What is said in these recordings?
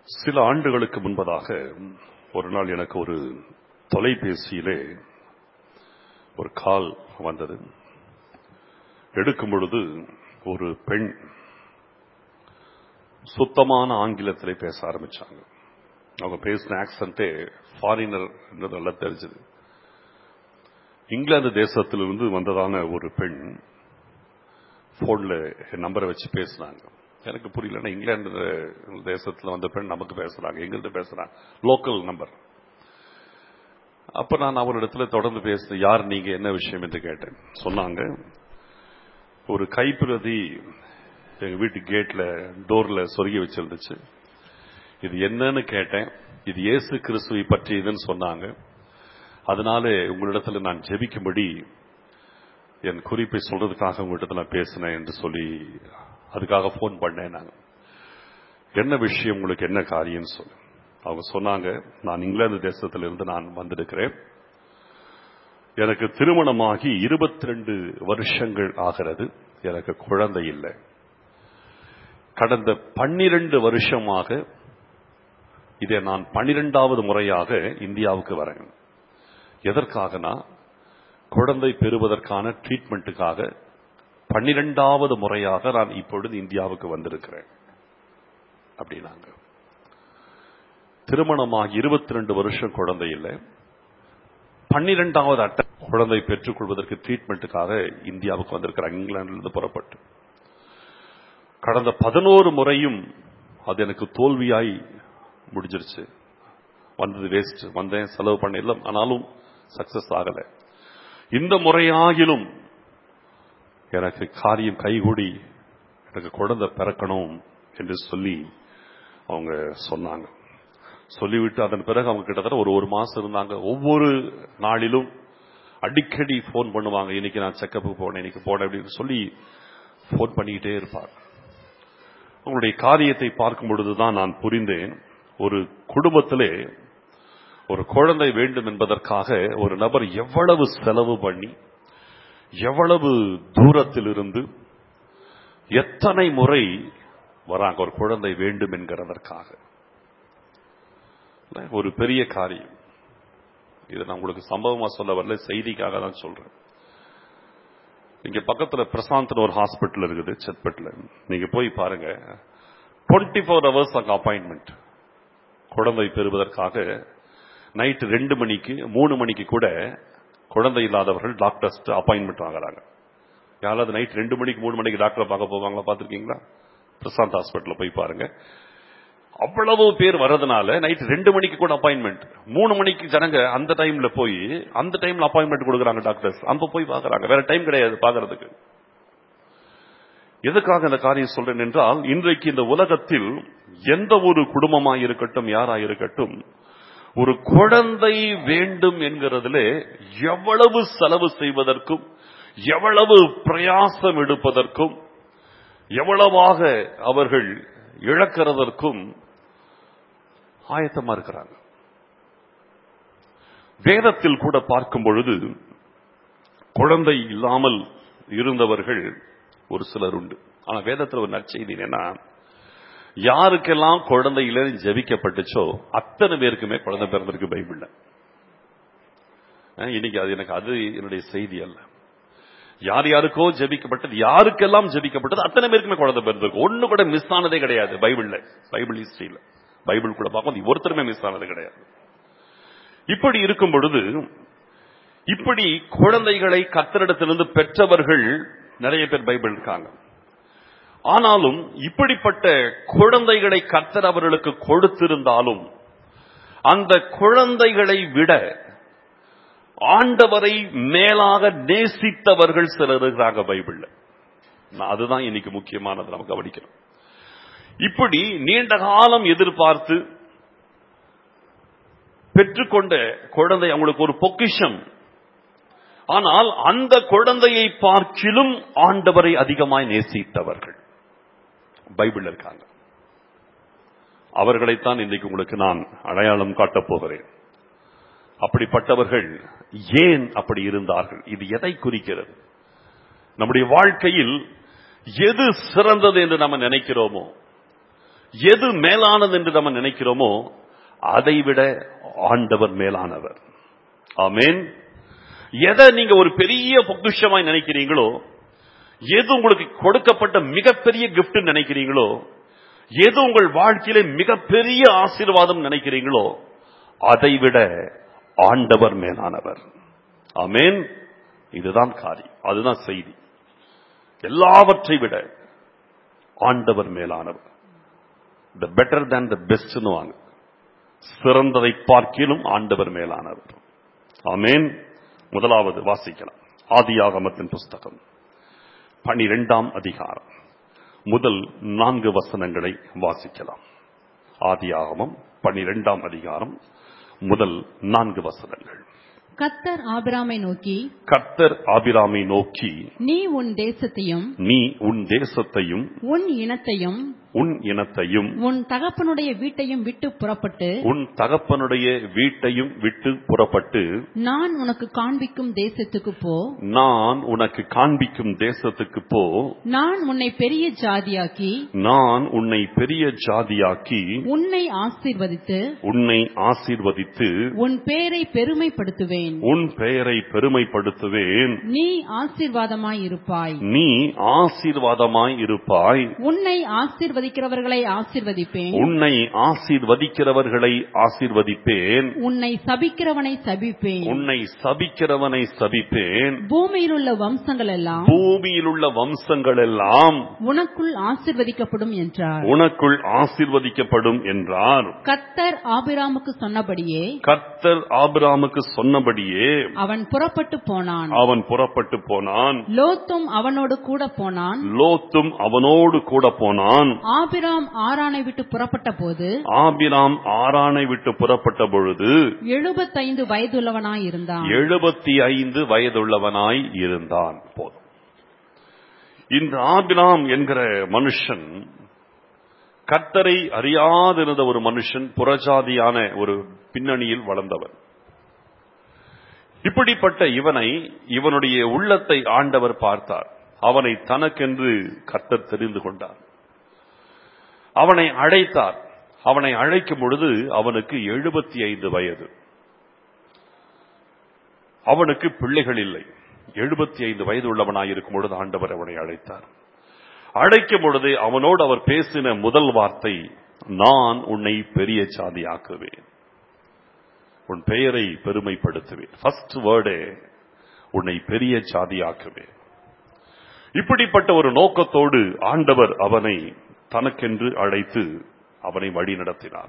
சில ஆண்டுகளுக்கு முன்பதாக ஒரு நாள் எனக்கு ஒரு தொலைபேசியிலே ஒரு கால் வந்தது எடுக்கும் பொழுது ஒரு பெண் சுத்தமான ஆங்கிலத்திலே பேச ஆரம்பிச்சாங்க அவங்க பேசின ஆக்சன்டே ஃபாரினர் நல்லா தெரிஞ்சது இங்கிலாந்து தேசத்திலிருந்து வந்ததான ஒரு பெண் போன்ல என் நம்பரை வச்சு பேசினாங்க எனக்கு புரியலன்னா இங்கிலாந்து தேசத்துல வந்த பெண் நமக்கு பேசுறாங்க எங்கிருந்து பேசுறாங்க லோக்கல் நம்பர் அப்ப நான் அவரிடத்துல தொடர்ந்து பேசினேன் யார் நீங்க என்ன விஷயம் என்று கேட்டேன் சொன்னாங்க ஒரு கைப்பிரதி எங்க வீட்டு கேட்ல டோர்ல சொருகி வச்சிருந்துச்சு இது என்னன்னு கேட்டேன் இது இயேசு கிறிஸ்துவை பற்றியதுன்னு சொன்னாங்க அதனால உங்களிடத்துல நான் ஜெபிக்கும்படி என் குறிப்பை சொல்றதுக்காக உங்கள்கிட்ட நான் பேசினேன் என்று சொல்லி அதுக்காக போன் பண்ணேன் நான் என்ன விஷயம் உங்களுக்கு என்ன காரியம் சொல்லு அவங்க சொன்னாங்க நான் இங்கிலாந்து தேசத்திலிருந்து நான் வந்திருக்கிறேன் எனக்கு திருமணமாகி இருபத்தி ரெண்டு வருஷங்கள் ஆகிறது எனக்கு குழந்தை இல்லை கடந்த பன்னிரண்டு வருஷமாக இதை நான் பன்னிரெண்டாவது முறையாக இந்தியாவுக்கு வரேன் எதற்காகனா குழந்தை பெறுவதற்கான ட்ரீட்மெண்ட்டுக்காக பன்னிரெண்டாவது முறையாக நான் இப்பொழுது இந்தியாவுக்கு வந்திருக்கிறேன் அப்படின்னாங்க திருமணமாக இருபத்தி ரெண்டு வருஷம் குழந்தை இல்லை பன்னிரெண்டாவது அட்டை குழந்தை பெற்றுக் கொள்வதற்கு ட்ரீட்மெண்ட்டுக்காக இந்தியாவுக்கு வந்திருக்கிறாங்க இங்கிலாந்திலிருந்து புறப்பட்டு கடந்த பதினோரு முறையும் அது எனக்கு தோல்வியாய் முடிஞ்சிருச்சு வந்தது வேஸ்ட் வந்தேன் செலவு பண்ண ஆனாலும் சக்சஸ் ஆகல இந்த முறையாகிலும் எனக்கு காரியம் கைகூடி எனக்கு குழந்தை பிறக்கணும் என்று சொல்லி அவங்க சொன்னாங்க சொல்லிவிட்டு அதன் பிறகு அவங்க கிட்டத்தட்ட ஒரு ஒரு மாசம் இருந்தாங்க ஒவ்வொரு நாளிலும் அடிக்கடி போன் பண்ணுவாங்க இன்னைக்கு நான் செக்கப்புக்கு போனேன் இன்னைக்கு போனேன் அப்படின்னு சொல்லி போன் பண்ணிக்கிட்டே இருப்பாங்க உங்களுடைய காரியத்தை பார்க்கும் பொழுதுதான் நான் புரிந்தேன் ஒரு குடும்பத்திலே ஒரு குழந்தை வேண்டும் என்பதற்காக ஒரு நபர் எவ்வளவு செலவு பண்ணி எவ்வளவு தூரத்தில் இருந்து எத்தனை முறை வராங்க ஒரு குழந்தை வேண்டும் என்கிறதற்காக ஒரு பெரிய காரியம் இது நான் உங்களுக்கு சம்பவமா சொல்ல வரல செய்திக்காக தான் சொல்றேன் இங்க பக்கத்துல பிரசாந்த் ஒரு ஹாஸ்பிட்டல் இருக்குது செத்பட்ல நீங்க போய் பாருங்க டுவெண்ட்டி ஃபோர் ஹவர்ஸ் அங்க அப்பாயின்மெண்ட் குழந்தை பெறுவதற்காக நைட் ரெண்டு மணிக்கு மூணு மணிக்கு கூட குழந்தை இல்லாதவர்கள் டாக்டர்ஸ் அப்பாயின்மெண்ட் வாங்குறாங்க யாராவது நைட் ரெண்டு மணிக்கு மூணு மணிக்கு டாக்டரை பார்க்க போவாங்களா பார்த்துருக்கீங்களா பிரசாந்த் ஹாஸ்பிட்டல் போய் பாருங்க அவ்வளவு பேர் வர்றதுனால நைட் ரெண்டு மணிக்கு கூட அப்பாயின்மெண்ட் மூணு மணிக்கு ஜனங்க அந்த டைம்ல போய் அந்த டைம்ல அப்பாயின்மெண்ட் கொடுக்குறாங்க டாக்டர்ஸ் அப்ப போய் பாக்குறாங்க வேற டைம் கிடையாது பாக்குறதுக்கு எதுக்காக இந்த காரியம் சொல்றேன் என்றால் இன்றைக்கு இந்த உலகத்தில் எந்த ஒரு குடும்பமா இருக்கட்டும் யாரா இருக்கட்டும் ஒரு குழந்தை வேண்டும் என்கிறதுல எவ்வளவு செலவு செய்வதற்கும் எவ்வளவு பிரயாசம் எடுப்பதற்கும் எவ்வளவாக அவர்கள் இழக்கிறதற்கும் ஆயத்தமா இருக்கிறாங்க வேதத்தில் கூட பார்க்கும் பொழுது குழந்தை இல்லாமல் இருந்தவர்கள் ஒரு சிலர் உண்டு ஆனா வேதத்தில் ஒரு நற்செய்தி என்னன்னா யாருக்கெல்லாம் குழந்தையில ஜபிக்கப்பட்டுச்சோ அத்தனை பேருக்குமே குழந்தை பிறந்திருக்கு பைபிள்ல இன்னைக்கு அது எனக்கு அது என்னுடைய செய்தி அல்ல யார் யாருக்கோ ஜபிக்கப்பட்டது யாருக்கெல்லாம் ஜபிக்கப்பட்டது அத்தனை பேருக்குமே குழந்தை பிறந்திருக்கு ஒண்ணு கூட மிஸ் ஆனதே கிடையாது பைபிள்ல பைபிள் ஹிஸ்டரியில பைபிள் கூட பார்க்கும் ஒருத்தருமே மிஸ் ஆனது கிடையாது இப்படி இருக்கும் பொழுது இப்படி குழந்தைகளை கத்தரிடத்திலிருந்து பெற்றவர்கள் நிறைய பேர் பைபிள் இருக்காங்க ஆனாலும் இப்படிப்பட்ட குழந்தைகளை கத்தர் அவர்களுக்கு கொடுத்திருந்தாலும் அந்த குழந்தைகளை விட ஆண்டவரை மேலாக நேசித்தவர்கள் சிலர் இருக்கிறாங்க பைபிள்ல அதுதான் இன்னைக்கு முக்கியமானது நம்ம கவனிக்கிறோம் இப்படி நீண்ட காலம் எதிர்பார்த்து பெற்றுக்கொண்ட குழந்தை அவங்களுக்கு ஒரு பொக்கிஷம் ஆனால் அந்த குழந்தையை பார்க்கிலும் ஆண்டவரை அதிகமாய் நேசித்தவர்கள் பைபிள் இருக்காங்க அவர்களைத்தான் இன்றைக்கு உங்களுக்கு நான் அடையாளம் காட்டப் போகிறேன் அப்படிப்பட்டவர்கள் ஏன் அப்படி இருந்தார்கள் இது எதை குறிக்கிறது நம்முடைய வாழ்க்கையில் எது சிறந்தது என்று நம்ம நினைக்கிறோமோ எது மேலானது என்று நம்ம நினைக்கிறோமோ அதைவிட ஆண்டவர் மேலானவர் ஆமென் எதை நீங்க ஒரு பெரிய பொக்கிஷமாய் நினைக்கிறீங்களோ எது உங்களுக்கு கொடுக்கப்பட்ட மிகப்பெரிய gift நினைக்கிறீங்களோ எது உங்கள் வாழ்க்கையில மிகப்பெரிய ஆசீர்வாதம் நினைக்கிறீங்களோ அதைவிட ஆண்டவர் மேலானவர் ஆமென் இதுதான் காரியம் அதுதான் செய்தி எல்லாவற்றை விட ஆண்டவர் மேலானவர் த பெட்டர் than த பெஸ்ட்னு வாங்க சிறந்ததை பார்க்கிலும் ஆண்டவர் மேலானவர் ஆமென் முதலாவது வாசிக்கலாம் ஆதியாகமத்தின் புஸ்தகம் பனிரெண்டாம் அதிகாரம் முதல் நான்கு வசனங்களை வாசிக்கலாம் ஆதியாகமம் பனிரெண்டாம் அதிகாரம் முதல் நான்கு வசனங்கள் கத்தர் ஆபிராமை நோக்கி கர்த்தர் ஆபிராமை நோக்கி நீ உன் தேசத்தையும் நீ உன் தேசத்தையும் உன் இனத்தையும் உன் இனத்தையும் உன் தகப்பனுடைய வீட்டையும் விட்டு புறப்பட்டு உன் தகப்பனுடைய வீட்டையும் விட்டு புறப்பட்டு நான் உனக்கு காண்பிக்கும் தேசத்துக்கு போ நான் உனக்கு காண்பிக்கும் தேசத்துக்கு போ நான் உன்னை பெரிய ஜாதியாக்கி நான் உன்னை பெரிய ஜாதியாக்கி உன்னை ஆசீர்வதித்து உன்னை ஆசீர்வதித்து உன் பேரை பெருமைப்படுத்துவேன் உன் பெயரை பெருமைப்படுத்துவேன் நீ ஆசீர்வாதமாய் இருப்பாய் நீ ஆசீர்வாதமாய் இருப்பாய் உன்னை ஆசீர்வதிக்கிறவர்களை ஆசீர்வதிப்பேன் உன்னை ஆசீர்வதிக்கிறவர்களை ஆசீர்வதிப்பேன் உன்னை சபிக்கிறவனை சபிப்பேன் உன்னை சபிக்கிறவனை சபிப்பேன் பூமியில் உள்ள வம்சங்கள் எல்லாம் பூமியில் உள்ள வம்சங்கள் எல்லாம் உனக்குள் ஆசீர்வதிக்கப்படும் என்றார் உனக்குள் ஆசீர்வதிக்கப்படும் என்றார் கத்தர் ஆபிராமுக்கு சொன்னபடியே கர்த்தர் ஆபிராமுக்கு சொன்னபடியே அவன் புறப்பட்டு போனான் அவன் புறப்பட்டு போனான் லோத்தும் அவனோடு கூட போனான் லோத்தும் அவனோடு கூட போனான் ஆபிராம் ஆரானை விட்டு புறப்பட்ட போது ஆபிராம் ஆரானை விட்டு புறப்பட்ட பொழுது எழுபத்தைந்து வயதுள்ளவனாய் இருந்தான் எழுபத்தி ஐந்து வயதுள்ளவனாய் இருந்தான் போதும் இந்த ஆபிராம் என்கிற மனுஷன் கர்த்தரை அறியாதிருந்த ஒரு மனுஷன் புறஜாதியான ஒரு பின்னணியில் வளர்ந்தவர் இப்படிப்பட்ட இவனை இவனுடைய உள்ளத்தை ஆண்டவர் பார்த்தார் அவனை தனக்கென்று கர்த்தர் தெரிந்து கொண்டார் அவனை அழைத்தார் அவனை அழைக்கும் பொழுது அவனுக்கு எழுபத்தி ஐந்து வயது அவனுக்கு பிள்ளைகள் இல்லை எழுபத்தி ஐந்து வயது உள்ளவனாயிருக்கும் பொழுது ஆண்டவர் அவனை அழைத்தார் அழைக்கும் பொழுது அவனோடு அவர் பேசின முதல் வார்த்தை நான் உன்னை பெரிய சாதியாக்குவேன் உன் பெயரை பெருமைப்படுத்துவேன் ஃபர்ஸ்ட் வேர்டே உன்னை பெரிய சாதியாக்குவேன் இப்படிப்பட்ட ஒரு நோக்கத்தோடு ஆண்டவர் அவனை தனக்கென்று அழைத்து அவனை வழி நடத்தினார்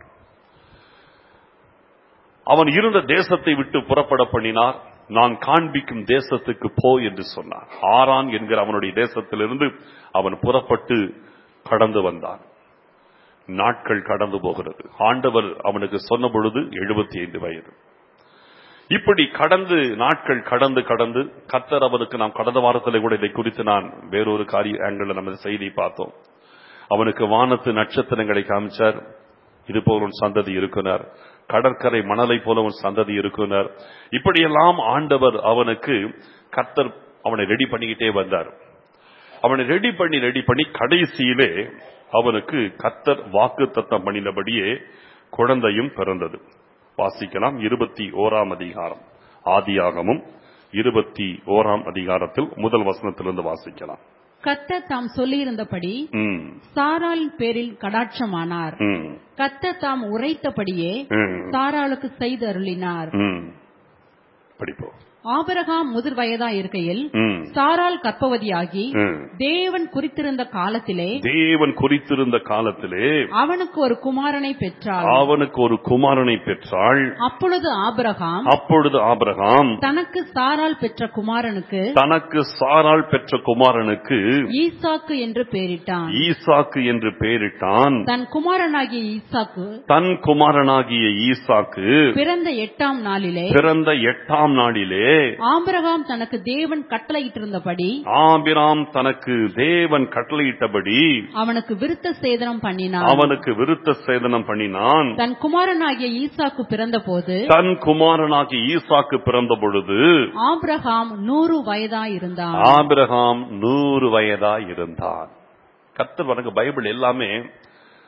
அவன் இருந்த தேசத்தை விட்டு புறப்பட பண்ணினார் நான் காண்பிக்கும் தேசத்துக்கு போ என்று சொன்னார் ஆரான் என்கிற அவனுடைய தேசத்திலிருந்து அவன் புறப்பட்டு கடந்து வந்தான் நாட்கள் கடந்து போகிறது ஆண்டவர் அவனுக்கு சொன்ன பொழுது எழுபத்தி ஐந்து வயது இப்படி கடந்து நாட்கள் கடந்து கடந்து கத்தர் அவனுக்கு நாம் கடந்த வாரத்தில் கூட இதை குறித்து நான் வேறொரு காரிய ஆங்கிள் நம்ம செய்தி பார்த்தோம் அவனுக்கு வானத்து நட்சத்திரங்களை காமிச்சார் இது போல உன் சந்ததி இருக்குனர் கடற்கரை மணலை போல உன் சந்ததி இருக்குனர் இப்படியெல்லாம் ஆண்டவர் அவனுக்கு கத்தர் அவனை ரெடி பண்ணிக்கிட்டே வந்தார் அவனை ரெடி பண்ணி ரெடி பண்ணி கடைசியிலே அவனுக்கு கத்தர் வாக்கு தத்தம் பண்ணினபடியே குழந்தையும் பிறந்தது வாசிக்கலாம் இருபத்தி ஓராம் அதிகாரம் ஆதியாகமும் இருபத்தி ஓராம் அதிகாரத்தில் முதல் வசனத்திலிருந்து வாசிக்கலாம் கத்தர் தாம் சொல்லியிருந்தபடி ம், சாராள் பேரில் கடாட்சமானார் ம், கத்தர் தாம் உரைத்தபடியே ம், சாராளுக்கு செய்து அருளினார் ம். படிப்போம் ஆபிரகாம் முதிர் வயதா இருக்கையில் ம், சாராள் கற்பவதியாகி ம். தேவன் குறித்திருந்த காலத்திலே தேவன் குறித்திருந்த காலத்திலே அவனுக்கு ஒரு குமாரனை பெற்றாள் அவனுக்கு ஒரு குமாரனை பெற்றாள் அப்பொழுது ஆபிரகாம் அப்பொழுது ஆபிரகாம் தனக்கு சாராள் பெற்ற குமாரனுக்கு தனக்கு சாராள் பெற்ற குமாரனுக்கு ஈசாக்கு என்று பெயரிட்டான் ஈசாக்கு என்று பெயரிட்டான் தன் குமாரனாகிய ஈசாக்கு தன் குமாரனாகிய ஈசாக்கு பிறந்த எட்டாம் நாளிலே பிறந்த எட்டாம் நாளிலே ஆபிரகாம் தனக்கு தேவன் கட்டளையிட்டிருந்தபடி ஆபிராம் தனக்கு தேவன் கட்டளையிட்டபடி அவனுக்கு விருத்த சேதனம் பண்ணினான் அவனுக்கு விருத்த சேதனம் பண்ணினான் தன் குமாரனாகிய ஈசாக்கு பிறந்தபோது தன் குமாரனாகிய ஈசாக்கு பிறந்த பொழுது ஆபிரகாம் நூறு வயதாயிருந்தான் ஆபிரகாம் நூறு வயதா இருந்தான் கர்த்தர் வணங்க பைபிள் எல்லாமே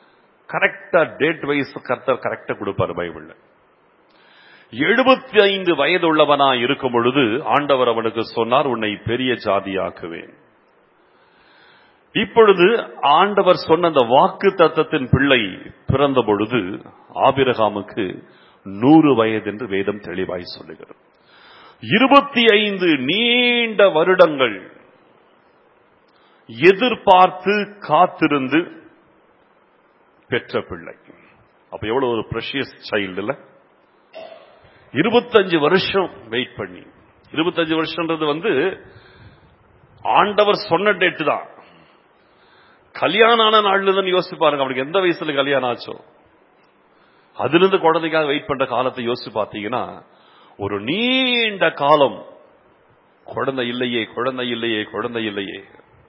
கரெக்டா டேட் வைஸ் கர்த்தர் கரெக்டா கொடுப்பார் பைபிள்ல எழுபத்தி ஐந்து வயது உள்ளவனா இருக்கும் பொழுது ஆண்டவர் அவனுக்கு சொன்னார் உன்னை பெரிய ஜாதியாக்குவேன் இப்பொழுது ஆண்டவர் சொன்ன அந்த வாக்கு தத்தத்தின் பிள்ளை பிறந்த பொழுது ஆபிரகாமுக்கு நூறு வயது என்று வேதம் தெளிவாய் சொல்லுகிறது இருபத்தி ஐந்து நீண்ட வருடங்கள் எதிர்பார்த்து காத்திருந்து பெற்ற பிள்ளை அப்ப எவ்வளவு ஒரு ப்ரெஷியஸ் சைல்டு இல்ல இருபத்தஞ்சு வருஷம் வெயிட் பண்ணி இருபத்தஞ்சு வருஷம்ன்றது வந்து ஆண்டவர் சொன்ன டேட்டு தான் கல்யாணம் ஆன நாள்ல இருந்து யோசிச்சு பாருங்க அவனுக்கு எந்த வயசுல கல்யாணம் ஆச்சோ அதுல இருந்து குழந்தைக்காக வெயிட் பண்ற காலத்தை யோசிச்சு பார்த்தீங்கன்னா ஒரு நீண்ட காலம் குழந்தை இல்லையே குழந்தை இல்லையே குழந்தை இல்லையே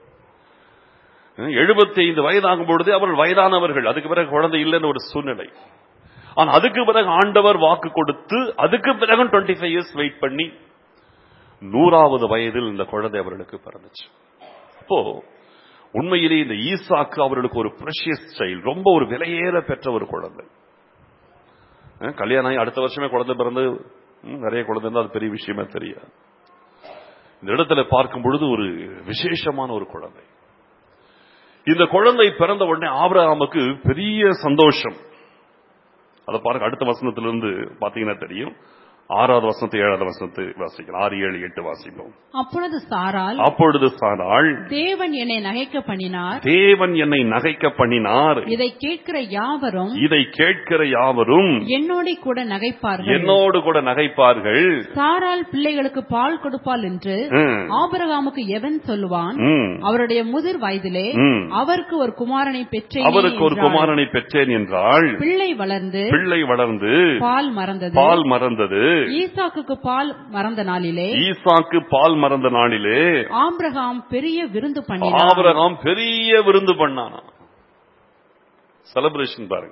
எழுபத்தி ஐந்து வயதாகும் பொழுது அவர்கள் வயதானவர்கள் அதுக்கு பிறகு குழந்தை இல்லைன்னு ஒரு சூழ்நிலை ஆனா அதுக்கு பிறகு ஆண்டவர் வாக்கு கொடுத்து அதுக்கு பிறகு டுவெண்ட்டி ஃபைவ் இயர்ஸ் வெயிட் பண்ணி நூறாவது வயதில் இந்த குழந்தை அவர்களுக்கு பிறந்துச்சு அப்போ உண்மையிலே இந்த ஈசாக்கு அவர்களுக்கு ஒரு ப்ரெஷியஸ் சைல்டு ரொம்ப ஒரு விலையேற பெற்ற ஒரு குழந்தை அஹ் கல்யாணம் ஆகி அடுத்த வருஷமே குழந்தை பிறந்து ம், நிறைய குழந்தை இருந்தா அது பெரிய விஷயமே தெரியாது இந்த இடத்துல பார்க்கும் பொழுது ஒரு விசேஷமான ஒரு குழந்தை இந்த குழந்தை பிறந்த உடனே ஆபிரகாமுக்கு பெரிய சந்தோஷம் அதை பாருங்க அடுத்த வசனத்திலிருந்து பாத்தீங்கன்னா தெரியும் ஆறாவது வசனத்தை ஏழாவது வசனத்தை வாசிக்கலாம் ஆறு ஏழு எட்டு வாசிப்போம் அப்பொழுது சாரால் அப்பொழுது சாராள் தேவன் என்னை நகைக்க பண்ணினார் தேவன் என்னை நகைக்க பண்ணினார் இதை கேட்கிற யாவரும் இதை கேட்கிற யாவரும் என்னோட கூட நகைப்பார்கள் என்னோடு கூட நகைப்பார்கள் சாரால் பிள்ளைகளுக்கு பால் கொடுப்பாள் என்று ம், ஆபிரகாமுக்கு எவன் சொல்லுவான் ம், அவருடைய முதிர் வயதிலே ம். அவருக்கு ஒரு குமாரனை பெற்றேன் அவருக்கு ஒரு குமாரனை பெற்றேன் என்றாள் பிள்ளை வளர்ந்து பிள்ளை வளர்ந்து பால் மறந்தது பால் மறந்தது ஈசாக்குக்கு பால் மறந்த நாளிலே ஈசாக்கு பால் மறந்த நாளிலே ஆபிரகாம் பெரிய விருந்து பண்ணினார் ஆபிரகாம் பெரிய விருந்து பண்ணானா செலிப்ரேஷன் பாருங்க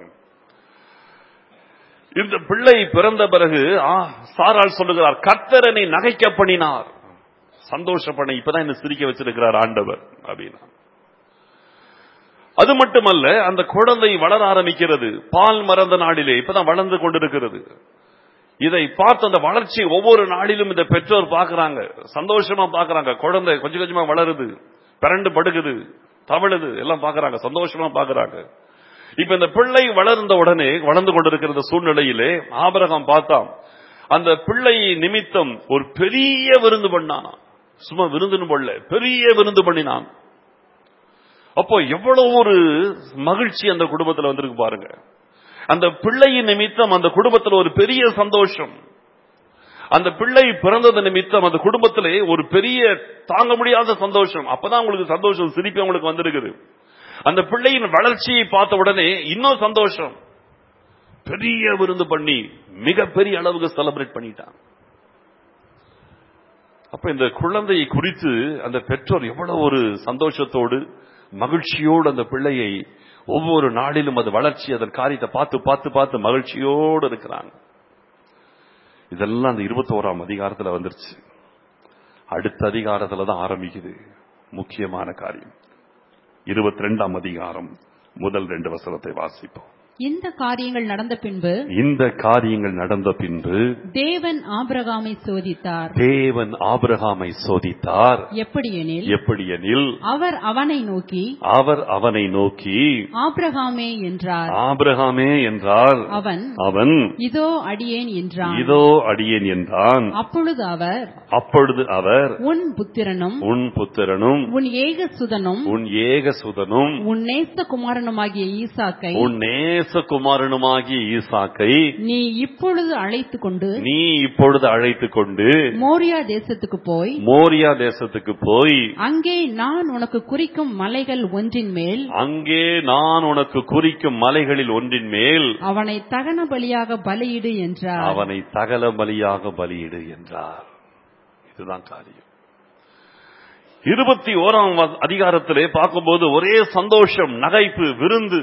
இந்த பிள்ளை பிறந்த பிறகு ஆ, சாராள் சொல்லுகிறார் கர்த்தரனை நகைக்க பண்ணினார் சந்தோஷ பண்ண இப்பதான் என்ன சிரிக்க வச்சிருக்கிறார் ஆண்டவர் அப்படின்னா அது மட்டுமல்ல அந்த குழந்தை வளர ஆரம்பிக்கிறது பால் மறந்த நாளிலே இப்பதான் வளர்ந்து கொண்டிருக்கிறது இதை பார்த்து அந்த வளர்ச்சி ஒவ்வொரு நாளிலும் இந்த பெற்றோர் பார்க்கறாங்க சந்தோஷமா பார்க்கறாங்க குழந்தை கொஞ்சம் கொஞ்சமா வளருது பிறண்டு படுக்குது தவழுது எல்லாம் பார்க்கறாங்க சந்தோஷமா பார்க்கறாங்க இப்ப இந்த பிள்ளை வளர்ந்த உடனே வளர்ந்து கொண்டிருக்கிற இந்த சூழ்நிலையிலே ஆபரகம் பார்த்தான் அந்த பிள்ளை நிமித்தம் ஒரு பெரிய விருந்து பண்ணானா சும்மா விருந்துன்னு போடல பெரிய விருந்து பண்ணினான் அப்போ எவ்வளவு ஒரு மகிழ்ச்சி அந்த குடும்பத்துல வந்திருக்கு பாருங்க அந்த பிள்ளையின் நிமித்தம் அந்த குடும்பத்துல ஒரு பெரிய சந்தோஷம் அந்த பிள்ளை பிறந்தது நிமித்தம் அந்த குடும்பத்திலே ஒரு பெரிய தாங்க முடியாத சந்தோஷம் அப்பதான் உங்களுக்கு சந்தோஷம் சிரிப்பு உங்களுக்கு வந்திருக்குது அந்த பிள்ளையின் வளர்ச்சியை பார்த்த உடனே இன்னும் சந்தோஷம் பெரிய விருந்து பண்ணி மிகப்பெரிய அளவுக்கு செலிப்ரேட் பண்ணிட்டான் அப்ப இந்த குழந்தையை குறித்து அந்த பெற்றோர் எவ்வளவு ஒரு சந்தோஷத்தோடு மகிழ்ச்சியோடு அந்த பிள்ளையை ஒவ்வொரு நாளிலும் அது வளர்ச்சி அதன் காரியத்தை பார்த்து பார்த்து பார்த்து மகிழ்ச்சியோடு இருக்கிறாங்க இதெல்லாம் அந்த இருபத்தோராம் அதிகாரத்துல வந்துருச்சு அடுத்த அதிகாரத்துல தான் ஆரம்பிக்குது முக்கியமான காரியம் இருபத்தி ரெண்டாம் அதிகாரம் முதல் ரெண்டு வசனத்தை வாசிப்போம் இந்த காரியங்கள் நடந்த பின்பு இந்த காரியங்கள் நடந்த பின்பு தேவன் ஆபிரகாமை சோதித்தார் தேவன் ஆபிரகாமை சோதித்தார் எப்படியெனில் எப்படியெனில் அவர் அவனை நோக்கி அவர் அவனை நோக்கி ஆபிரகாமே என்றார் ஆபிரகாமே என்றார் அவன் அவன் இதோ அடியேன் என்றான் இதோ அடியேன் என்றான் அப்பொழுது அவர் அப்பொழுது அவர் உன் புத்திரனும் உன் புத்திரனும் உன் ஏகசுதனும் உன் ஏகசுதனும் உன் நேச குமாரனுமாகிய ஈசாக்கை உன் நேசகுமாரனுமாகிய ஈசாக்கை நீ இப்பொழுது அழைத்து கொண்டு நீ இப்பொழுது அழைத்துக் கொண்டு மோரியா தேசத்துக்கு போய் மோரியா தேசத்துக்கு போய் அங்கே நான் உனக்கு குறிக்கும் மலைகள் ஒன்றின் மேல் அங்கே நான் உனக்கு குறிக்கும் மலைகளில் ஒன்றின் மேல் அவனை தகன பலியாக பலியிடு என்றார் அவனை தகல பலியாக பலியிடு என்றார் இதுதான் காரியம் இருபத்தி ஓராம் வ- அதிகாரத்திலே பார்க்கும்போது ஒரே சந்தோஷம் நகைப்பு விருந்து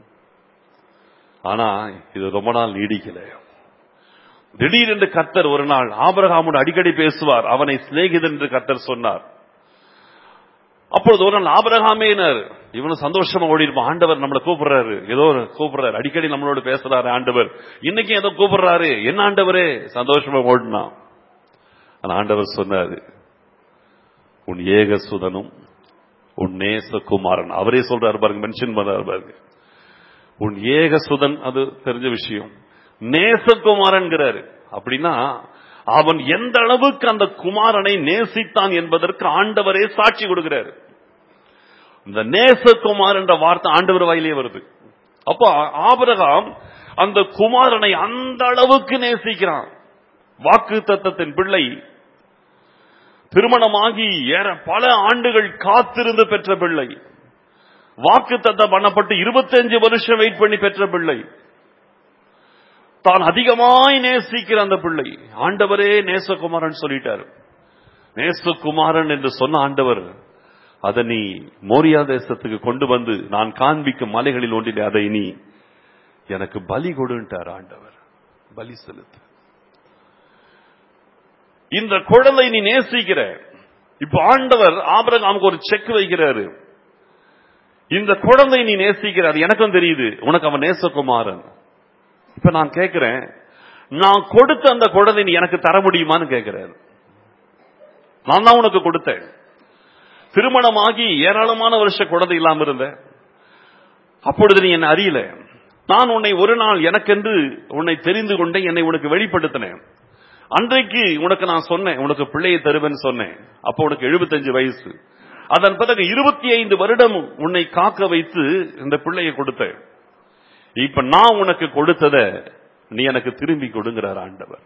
ஆனா இது ரொம்ப நாள் நீடிக்கல திடீரென்று கர்த்தர் ஒரு நாள் ஆபிரகாமோடு அடிக்கடி பேசுவார் அவனை சிநேகிதன் என்று கர்த்தர் சொன்னார் அப்பொழுது ஒரு நாள் ஆபரகாமேனர் இவனும் சந்தோஷமா ஓடி இருப்பான் ஆண்டவர் நம்மளை கூப்பிடுறாரு ஏதோ ஒரு கூப்பிடுறாரு அடிக்கடி நம்மளோட பேசுறாரு ஆண்டவர் இன்னைக்கு ஏதோ கூப்பிடுறாரு என்ன ஆண்டவரே சந்தோஷமா ஓடினான் ஆனா ஆண்டவர் சொன்னாரு உன் ஏக சுதனும் உன் நேசகுமாரன் அவரே சொல்றாரு பாருங்க மென்ஷன் பண்றாரு பாருங்க உன் ஏக சுதன் அது தெரிஞ்ச விஷயம் நேசகுமாரன்கிறாரு அப்படின்னா அவன் எந்த அளவுக்கு அந்த குமாரனை நேசித்தான் என்பதற்கு ஆண்டவரே சாட்சி கொடுக்கிறாரு இந்த நேசகுமார் என்ற வார்த்தை ஆண்டவர் வாயிலே வருது அப்போ ஆபிரகாம் அந்த குமாரனை அந்த அளவுக்கு நேசிக்கிறான் வாக்கு தத்தத்தின் பிள்ளை திருமணமாகி ஏற பல ஆண்டுகள் காத்திருந்து பெற்ற பிள்ளை வாக்கு தத்தம் பண்ணப்பட்டு 25 வருஷம் வெயிட் பண்ணி பெற்ற பிள்ளை தான் அதிகமாய் நேசிக்கிற அந்த பிள்ளை ஆண்டவரே நேசகுமாரன் சொல்லிட்டார் நேசகுமாரன் என்று சொன்ன ஆண்டவர் அதை நீ மோரியா தேசத்துக்கு கொண்டு வந்து நான் காண்பிக்கும் மலைகளில் ஒன்றிலே அதை நீ எனக்கு பலி கொடுன்ட்டார் ஆண்டவர் பலி செலுத்து இந்த குழந்தை நீ நேசிக்கிற இப்ப ஆண்டவர் ஆபரகாமுக்கு ஒரு செக் வைக்கிறாரு இந்த குழந்தை நீ நேசிக்கிற அது எனக்கும் தெரியுது உனக்கு அவன் நேசகுமாரன் இப்ப நான் கேட்கிறேன் நான் கொடுத்த அந்த குழந்தை நீ எனக்கு தர முடியுமான்னு கேட்கிறேன் நான் தான் உனக்கு கொடுத்தேன் திருமணமாகி ஏராளமான வருஷ குழந்தை இல்லாம இருந்த அப்பொழுது நீ என்ன அறியல நான் உன்னை ஒரு நாள் எனக்கென்று உன்னை தெரிந்து கொண்டேன் என்னை உனக்கு வெளிப்படுத்தினேன் அன்றைக்கு உனக்கு நான் சொன்னேன் உனக்கு பிள்ளையை தருவேன்னு சொன்னேன் அப்போ உனக்கு 75 வயசு அதன் பிறகு இருபத்தி ஐந்து வருடம் உன்னை காக்க வைத்து இந்த பிள்ளையை கொடுத்தேன் இப்ப நான் உனக்கு கொடுத்தத நீ எனக்கு திரும்பி கொடுங்கிறார் ஆண்டவர்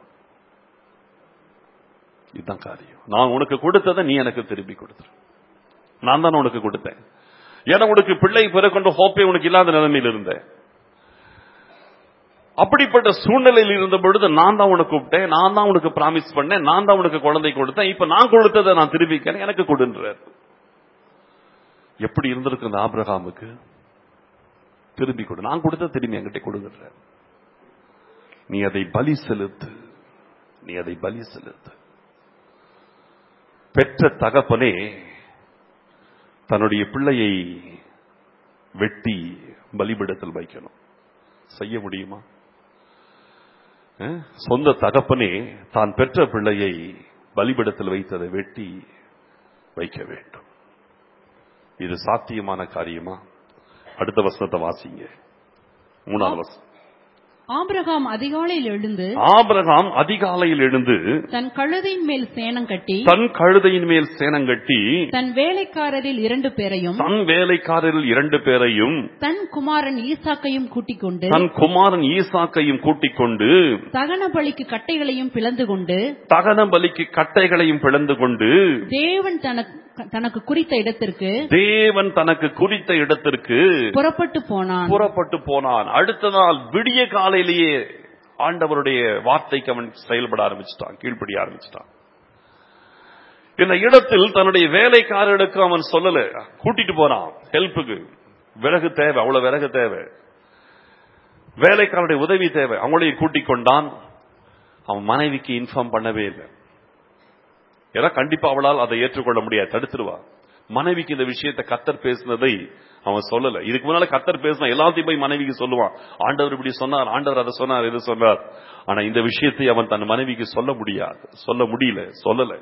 இதுதான் காரியம் நான் உனக்கு கொடுத்ததை நீ எனக்கு திரும்பி கொடுத்துரு நான் தான் உனக்கு கொடுத்தேன் ஏன்னா உனக்கு பிள்ளை பிறக்கொண்ட ஹோப்பே உனக்கு இல்லாத நிலைமையில் இருந்தேன் அப்படிப்பட்ட சூழ்நிலையில் இருந்த பொழுது நான் தான் உனக்கு கூப்பிட்டேன் நான் தான் உனக்கு பிராமிஸ் பண்ணேன் நான் தான் உனக்கு குழந்தை கொடுத்தேன் இப்ப நான் கொடுத்ததை நான் திரும்பிக்கிறேன் எனக்கு கொடுன்றார் எப்படி இருந்திருக்கு அந்த ஆபிரகாமுக்கு திரும்பி கொடு நான் கொடுத்த திரும்பி என்கிட்ட கொடுங்கிற நீ அதை பலி செலுத்து நீ அதை பலி செலுத்து பெற்ற தகப்பனே தன்னுடைய பிள்ளையை வெட்டி பலிபிடத்தில் வைக்கணும் செய்ய முடியுமா அஹ்? சொந்த தகப்பனே தான் பெற்ற பிள்ளையை பலிபிடத்தில் வைத்ததை வெட்டி வைக்க வேண்டும் இது சாத்தியமான காரியமா அடுத்த வசனத்தை வாசிங்க மூணாவது வசனம் ஆபிரகாம் அதிகாலையில் எழுந்து ஆபிரகாம் அதிகாலையில் எழுந்து தன் கழுதையின் மேல் சேணம் கட்டி தன் கழுதையின் மேல் சேனங்கட்டி தன் வேலைக்காரரில் இரண்டு பேரையும் தன் வேலைக்காரரில் இரண்டு பேரையும் தன் குமாரன் ஈசாக்கையும் கூட்டிக் கொண்டு தன் குமாரன் ஈசாக்கையும் கூட்டிக் கொண்டு தகன பலிக்கு கட்டைகளையும் பிளந்து கொண்டு தகன பலிக்கு கட்டைகளையும் பிளந்து கொண்டு தேவன் தனக்கு தனக்கு குறித்த இடத்திற்கு தேவன் தனக்கு குறித்த இடத்திற்கு புறப்பட்டு போனான் புறப்பட்டு போனான் அடுத்த நாள் விடிய காலையிலேயே ஆண்டவருடைய வார்த்தைக்கு அவன் செயல்பட ஆரம்பிச்சிட்டான் கீழ்ப்படிய ஆரம்பிச்சிட்டான் இந்த இடத்தில் தன்னுடைய வேலைக்காரர்களுக்கு அவன் சொல்லல கூட்டிட்டு போறான் ஹெல்ப்புக்கு விறகு தேவை அவ்வளவு விறகு தேவை வேலைக்காரருடைய உதவி தேவை அவங்களையும் கூட்டிக் கொண்டான் அவன் மனைவிக்கு இன்ஃபார்ம் பண்ணவே இல்லை ஏன்னா கண்டிப்பா அவளால் அதை ஏற்றுக்கொள்ள முடியாது தடுத்துருவா மனைவிக்கு இந்த விஷயத்தை கத்தர் பேசினதை அவன் சொல்லல இதுக்கு முன்னால கத்தர் பேசினா எல்லாத்தையும் போய் மனைவிக்கு சொல்லுவான் ஆண்டவர் இப்படி சொன்னார் ஆண்டவர் அதை சொன்னார் இது சொன்னார் ஆனா இந்த விஷயத்தை அவன் தன் மனைவிக்கு சொல்ல முடியாது சொல்ல முடியல சொல்லல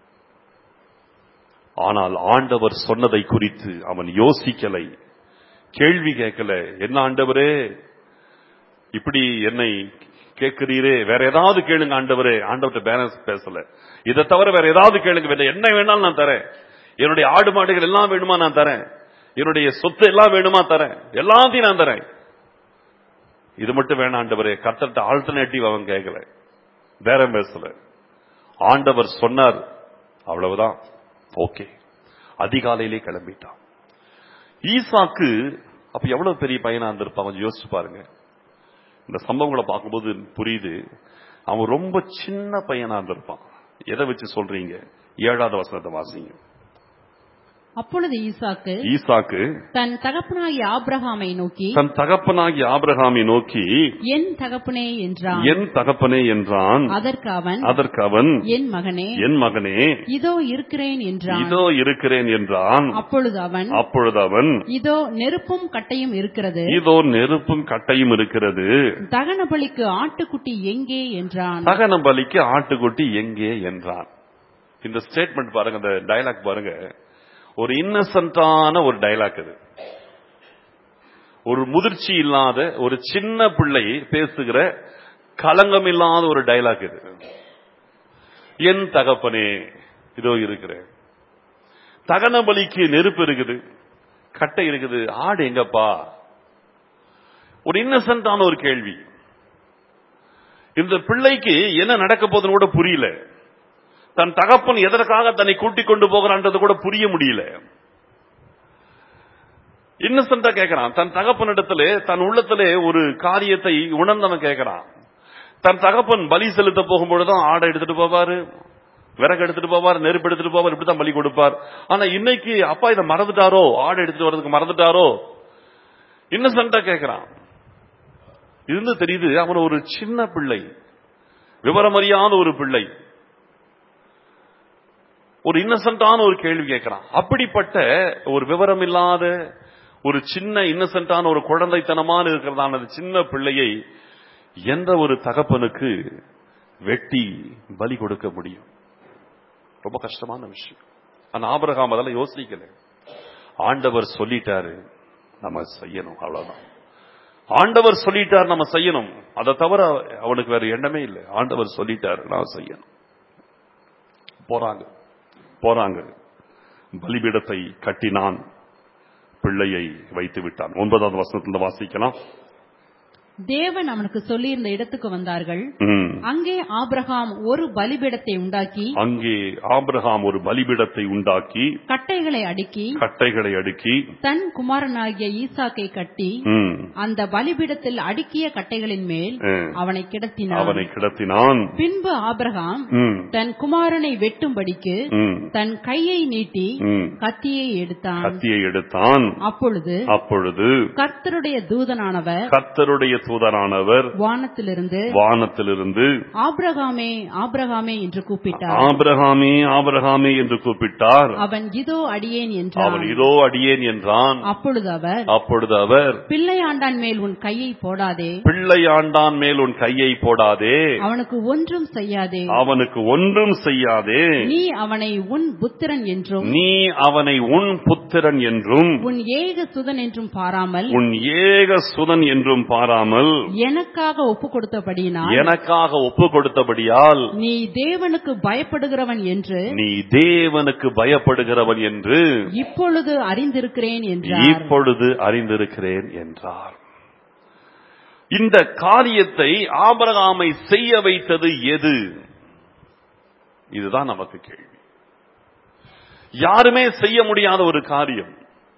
ஆனால் ஆண்டவர் சொன்னதை குறித்து அவன் யோசிக்கலை கேள்வி கேட்கல என்ன ஆண்டவரே இப்படி என்னை கேட்கிறீரே வேற ஏதாவது கேளுங்க ஆண்டவரே ஆண்டவர்கிட்ட பேலன்ஸ் பேசல இதை தவிர வேற ஏதாவது கேளுங்க வேற என்ன வேணாலும் நான் தரேன் என்னுடைய ஆடு மாடுகள் எல்லாம் வேணுமா நான் தரேன் என்னுடைய சொத்து எல்லாம் வேணுமா தரேன் எல்லாத்தையும் நான் தரேன் இது மட்டும் வேணாம் ஆண்டவரே கத்தர்ட்ட ஆல்டர்னேட்டிவ் அவன் கேட்கல வேற பேசல ஆண்டவர் சொன்னார் அவ்வளவுதான் ஓகே அதிகாலையிலே கிளம்பிட்டான் ஈசாக்கு அப்ப எவ்வளவு பெரிய பையனா இருந்திருப்பான் கொஞ்சம் யோசிச்சு பாருங்க இந்த சம்பவங்களை பார்க்கும்போது புரியுது அவன் ரொம்ப சின்ன பையனா இருந்திருப்பான் எதை வச்சு சொல்றீங்க ஏழாவது வசனத்தை வாசிங்க அப்பொழுது ஈசாக்கு ஈசாக்கு தன் தகப்பனாகிய ஆபிரகாமை நோக்கி தன் தகப்பனாகிய ஆபிரகாமை நோக்கி என் தகப்பனே என்றான் என் தகப்பனே என்றான் அதற்கு அவன் அதற்கு அவன் என் மகனே என் மகனே இதோ இருக்கிறேன் என்றான் இதோ இருக்கிறேன் என்றான் அப்பொழுது அவன் அப்பொழுது அவன் இதோ நெருப்பும் கட்டையும் இருக்கிறது இதோ நெருப்பும் கட்டையும் இருக்கிறது தகன பலிக்கு ஆட்டுக்குட்டி எங்கே என்றான் தகன பலிக்கு ஆட்டுக்குட்டி எங்கே என்றான் இந்த ஸ்டேட்மெண்ட் பாருங்க இந்த டயலாக் பாருங்க ஒரு இன்னசென்டான ஒரு டயலாக் இது ஒரு முதிர்ச்சி இல்லாத ஒரு சின்ன பிள்ளை பேசுகிற களங்கம் இல்லாத ஒரு டயலாக் இது என் தகப்பனே இதோ இருக்கிறேன் தகன பலிக்கு நெருப்பு இருக்குது கட்டை இருக்குது ஆடு எங்கப்பா ஒரு இன்னசென்டான ஒரு கேள்வி இந்த பிள்ளைக்கு என்ன நடக்க போகுதுன்னு கூட புரியல தன் தகப்பன் எதற்காக தன்னை கூட்டிக் கொண்டு போகிறான்றது கூட புரிய முடியல இன்னசென்டா கேட்கிறான் தன் தகப்பனிடத்திலே தன் உள்ளத்திலே ஒரு காரியத்தை உணர்ந்தவன் கேட்கிறான் தன் தகப்பன் பலி செலுத்த போகும்பொழுதுதான் ஆடை எடுத்துட்டு போவாரு விறகு எடுத்துட்டு போவார் நெருப்பு எடுத்துட்டு போவார் இப்படித்தான் பலி கொடுப்பார் ஆனா இன்னைக்கு அப்பா இதை மறந்துட்டாரோ ஆடை எடுத்துட்டு வர்றதுக்கு மறந்துட்டாரோ இன்னசென்டா கேட்கிறான் இருந்து தெரியுது அவன் ஒரு சின்ன பிள்ளை விவரமறியாத ஒரு பிள்ளை ஒரு இன்னசென்டான ஒரு கேள்வி கேட்கிறான் அப்படிப்பட்ட ஒரு விவரம் இல்லாத ஒரு சின்ன இன்னசென்டான ஒரு குழந்தைத்தனமான இருக்கிறதான அந்த சின்ன பிள்ளையை எந்த ஒரு தகப்பனுக்கு வெட்டி பலி கொடுக்க முடியும் ரொம்ப கஷ்டமான விஷயம் ஆனா ஆபரகாம் அதெல்லாம் யோசிக்கல ஆண்டவர் சொல்லிட்டாரு நம்ம செய்யணும் அவ்வளவுதான் ஆண்டவர் சொல்லிட்டார் நம்ம செய்யணும் அதை தவிர அவனுக்கு வேற எண்ணமே இல்லை ஆண்டவர் சொல்லிட்டார் நான் செய்யணும் போறாங்க போறாங்க பலிபீடத்தை கட்டினான் பிள்ளையை வைத்து விட்டான் ஒன்பதாவது வசனத்துல வாசிக்கலாம் தேவன் அவனுக்கு சொல்லியிருந்த இடத்துக்கு வந்தார்கள் ம். அங்கே ஆபிரகாம் ஒரு பலிபீடத்தை உண்டாக்கி அங்கே ஆபிரகாம் ஒரு பலிபீடத்தை உண்டாக்கி கட்டைகளை அடுக்கி கட்டைகளை அடுக்கி தன் குமாரனாகிய ஈசாக்கை கட்டி ம், அந்த பலிபீடத்தில் அடுக்கிய கட்டைகளின் மேல் ம். அவனை கிடத்தினான் அவனை கிடத்தினான் பின்பு ஆபிரகாம் ம், தன் குமாரனை வெட்டும்படிக்கு ம், தன் கையை நீட்டி ம். கத்தியை எடுத்தான் கத்தியை எடுத்தான் அப்பொழுது அப்பொழுது கர்த்தருடைய தூதனானவர் கர்த்தருடைய தூதரானவர் வானத்திலிருந்து வானத்திலிருந்து ஆபிரகாமே ஆபிரகாமே என்று கூப்பிட்டார் ஆபிரகாமே ஆபிரகாமே என்று கூப்பிட்டார் அவன் இதோ அடியேன் அவன் என்றான் இதோ அடியேன் என்றான் அப்பொழுது அவர் அப்பொழுது அவர் பிள்ளையாண்டான் மேல் உன் கையை போடாதே பிள்ளையாண்டான் மேல் உன் கையை போடாதே அவனுக்கு ஒன்றும் செய்யாதே அவனுக்கு ஒன்றும் செய்யாதே நீ அவனை உன் புத்திரன் என்றும் நீ அவனை உன் புத்திரன் என்றும் உன் ஏக சுதன் என்றும் பாராமல் உன் ஏக சுதன் என்றும் பாராமல் எனக்காக ஒப்பு கொடுத்தபடியினால் எனக்காக ஒப்பு கொடுத்தபடியால் நீ தேவனுக்கு பயப்படுகிறவன் என்று நீ தேவனுக்கு பயப்படுகிறவன் என்று இப்பொழுது அறிந்திருக்கிறேன் என்றார் இப்பொழுது அறிந்திருக்கிறேன் என்றார் இந்த காரியத்தை ஆபரகாமை செய்ய வைத்தது எது இதுதான் நமக்கு கேள்வி யாருமே செய்ய முடியாத ஒரு காரியம்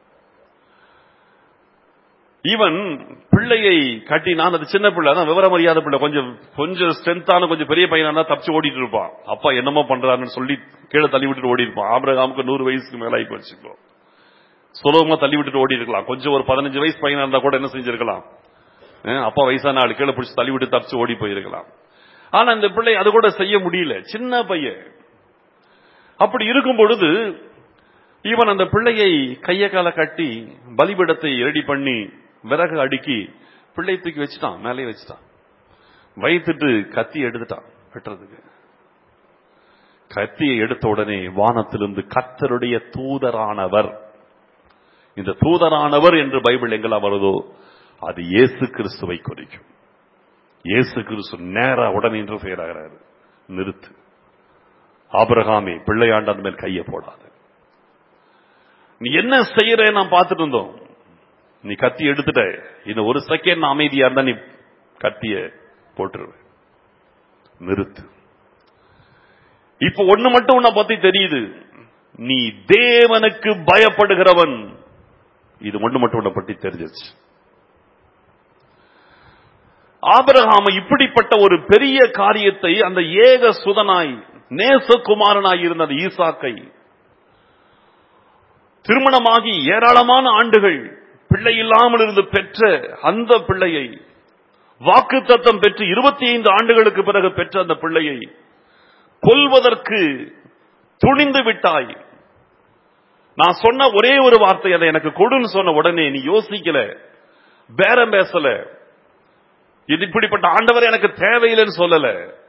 இவன் பிள்ளையை கட்டினான் அது சின்ன பிள்ளை தான் விவரம் அறியாத பிள்ளை கொஞ்சம் கொஞ்சம் ஸ்ட்ரென்த்தான கொஞ்சம் பெரிய பையனா இருந்தா தப்பிச்சு ஓடிட்டு இருப்பான் அப்பா என்னமோ பண்றாருன்னு சொல்லி கீழே தள்ளி விட்டுட்டு ஓடி இருப்பான் ஆபிரகாமுக்கு நூறு வயசுக்கு மேல ஆகி வச்சுக்கோ சுலபமா தள்ளி விட்டுட்டு ஓடி இருக்கலாம் கொஞ்சம் ஒரு பதினஞ்சு வயசு பையனா இருந்தா கூட என்ன செஞ்சிருக்கலாம் அஹ் அப்பா வயசான ஆளு கீழே பிடிச்சி தள்ளி விட்டு தப்பிச்சு ஓடி போயிருக்கலாம் ஆனா இந்த பிள்ளை அது கூட செய்ய முடியல சின்ன பையன் அப்படி இருக்கும் பொழுது இவன் அந்த பிள்ளையை கைய கால கட்டி பலிபீடத்தை ரெடி பண்ணி விறகு அடுக்கி பிள்ளை தூக்கி வச்சுட்டான் மேலே வச்சுட்டான் வைத்துட்டு கத்தி எடுத்துட்டான் வெட்டுறதுக்கு கத்தியை எடுத்த உடனே வானத்திலிருந்து கர்த்தருடைய தூதரானவர் இந்த தூதரானவர் என்று பைபிள் எங்கெல்லாம் வருதோ அது இயேசு கிறிஸ்துவை குறிக்கும் இயேசு கிறிஸ்து நேரா உடனே இன்டர்ஃபியர் ஆகிறாரு நிறுத்து ஆபிரகாமே பிள்ளையாண்டான் மேல் கையை போடாது நீ என்ன செய்யற நான் பார்த்துட்டு இருந்தோம் நீ கத்தி எடுத்துட்ட இன்னும் ஒரு செகண்ட் நான் அமைதியா இருந்தா நீ கத்திய போட்டுருவ நிறுத்து இப்ப ஒண்ணு மட்டும் உன்னை பத்தி தெரியுது நீ தேவனுக்கு பயப்படுகிறவன் இது ஒண்ணு மட்டும் உன்னை பத்தி தெரிஞ்சிச்சு ஆபிரகாம இப்படிப்பட்ட ஒரு பெரிய காரியத்தை அந்த ஏக சுதனாய் நேசகுமாரனாய் இருந்த அந்த ஈசாக்கை திருமணமாகி ஏராளமான ஆண்டுகள் பிள்ளை இல்லாமல் இருந்து பெற்ற அந்த பிள்ளையை வாக்கு தத்தம் பெற்று இருபத்தி ஐந்து ஆண்டுகளுக்கு பிறகு பெற்ற அந்த பிள்ளையை கொல்வதற்கு துணிந்து விட்டாய் நான் சொன்ன ஒரே ஒரு வார்த்தை அதை எனக்கு கொடுன்னு சொன்ன உடனே நீ யோசிக்கல பேரம் பேசல இது இப்படிப்பட்ட ஆண்டவர் எனக்கு தேவையில்லைன்னு சொல்லல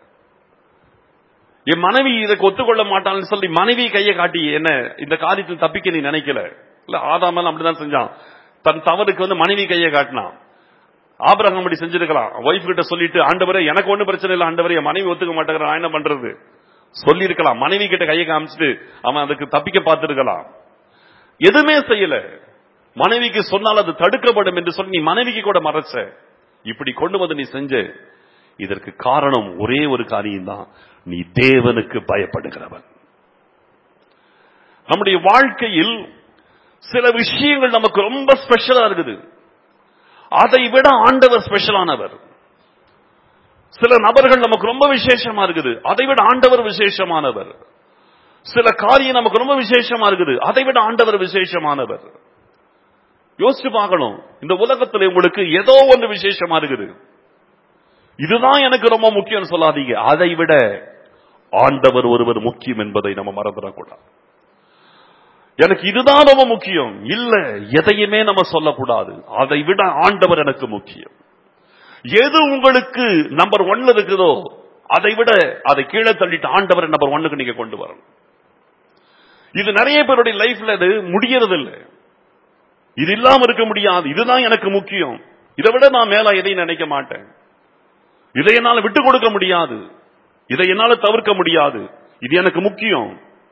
என் மனைவி இதுக்கு ஒத்துக்கொள்ள மாட்டான்னு சொல்லி மனைவி கையை காட்டி என்ன இந்த காரியத்தில் தப்பிக்க நீ நினைக்கல இல்ல ஆதாமல் அப்படிதான் செஞ்சான் தன் தவறுக்கு வந்து மனைவி கையை காட்டினான் ஆபிரகம் அப்படி செஞ்சிருக்கலாம் ஒய்ஃப் கிட்ட சொல்லிட்டு ஆண்டவரே எனக்கு ஒண்ணு பிரச்சனை இல்லை ஆண்டவரே என் மனைவி ஒத்துக்க மாட்டேங்கிற நான் என்ன பண்றது சொல்லி இருக்கலாம் மனைவி கிட்ட கையை காமிச்சிட்டு அவன் அதுக்கு தப்பிக்க பார்த்திருக்கலாம் எதுவுமே செய்யல மனைவிக்கு சொன்னால் அது தடுக்கப்படும் என்று சொல்லி நீ மனைவிக்கு கூட மறைச்ச இப்படி கொண்டு வந்து நீ செஞ்ச இதற்கு காரணம் ஒரே ஒரு காரியம் தான் நீ தேவனுக்கு பயப்படுகிறவன் நம்முடைய வாழ்க்கையில் சில விஷயங்கள் நமக்கு ரொம்ப ஸ்பெஷலா இருக்குது அதை விட ஆண்டவர் ஸ்பெஷலானவர் சில நபர்கள் நமக்கு ரொம்ப விசேஷமா இருக்குது அதை விட ஆண்டவர் விசேஷமானவர் சில காரியம் நமக்கு ரொம்ப விசேஷமா இருக்குது அதை விட ஆண்டவர் விசேஷமானவர் யோசிச்சு பார்க்கணும் இந்த உலகத்தில் உங்களுக்கு ஏதோ ஒன்று விசேஷமா இருக்குது இதுதான் எனக்கு ரொம்ப முக்கியம் சொல்லாதீங்க அதை விட ஆண்டவர் ஒருவர் முக்கியம் என்பதை நம்ம மறந்துடக்கூடாது எனக்கு இதுதான் ரொம்ப முக்கியம் இல்ல எதையுமே நம்ம சொல்லக்கூடாது அதை விட ஆண்டவர் எனக்கு முக்கியம் எது உங்களுக்கு நம்பர் ஒன்ல இருக்குதோ அதை விட அதை கீழே தள்ளிட்டு ஆண்டவர் நம்பர் ஒன்னுக்கு நீங்க கொண்டு வரணும் இது நிறைய பேருடைய லைஃப்ல இது முடியறது இல்லை இது இல்லாம இருக்க முடியாது இதுதான் எனக்கு முக்கியம் இதை விட நான் மேல எதையும் நினைக்க மாட்டேன் இதை என்னால விட்டு கொடுக்க முடியாது இதை என்னால தவிர்க்க முடியாது இது எனக்கு முக்கியம்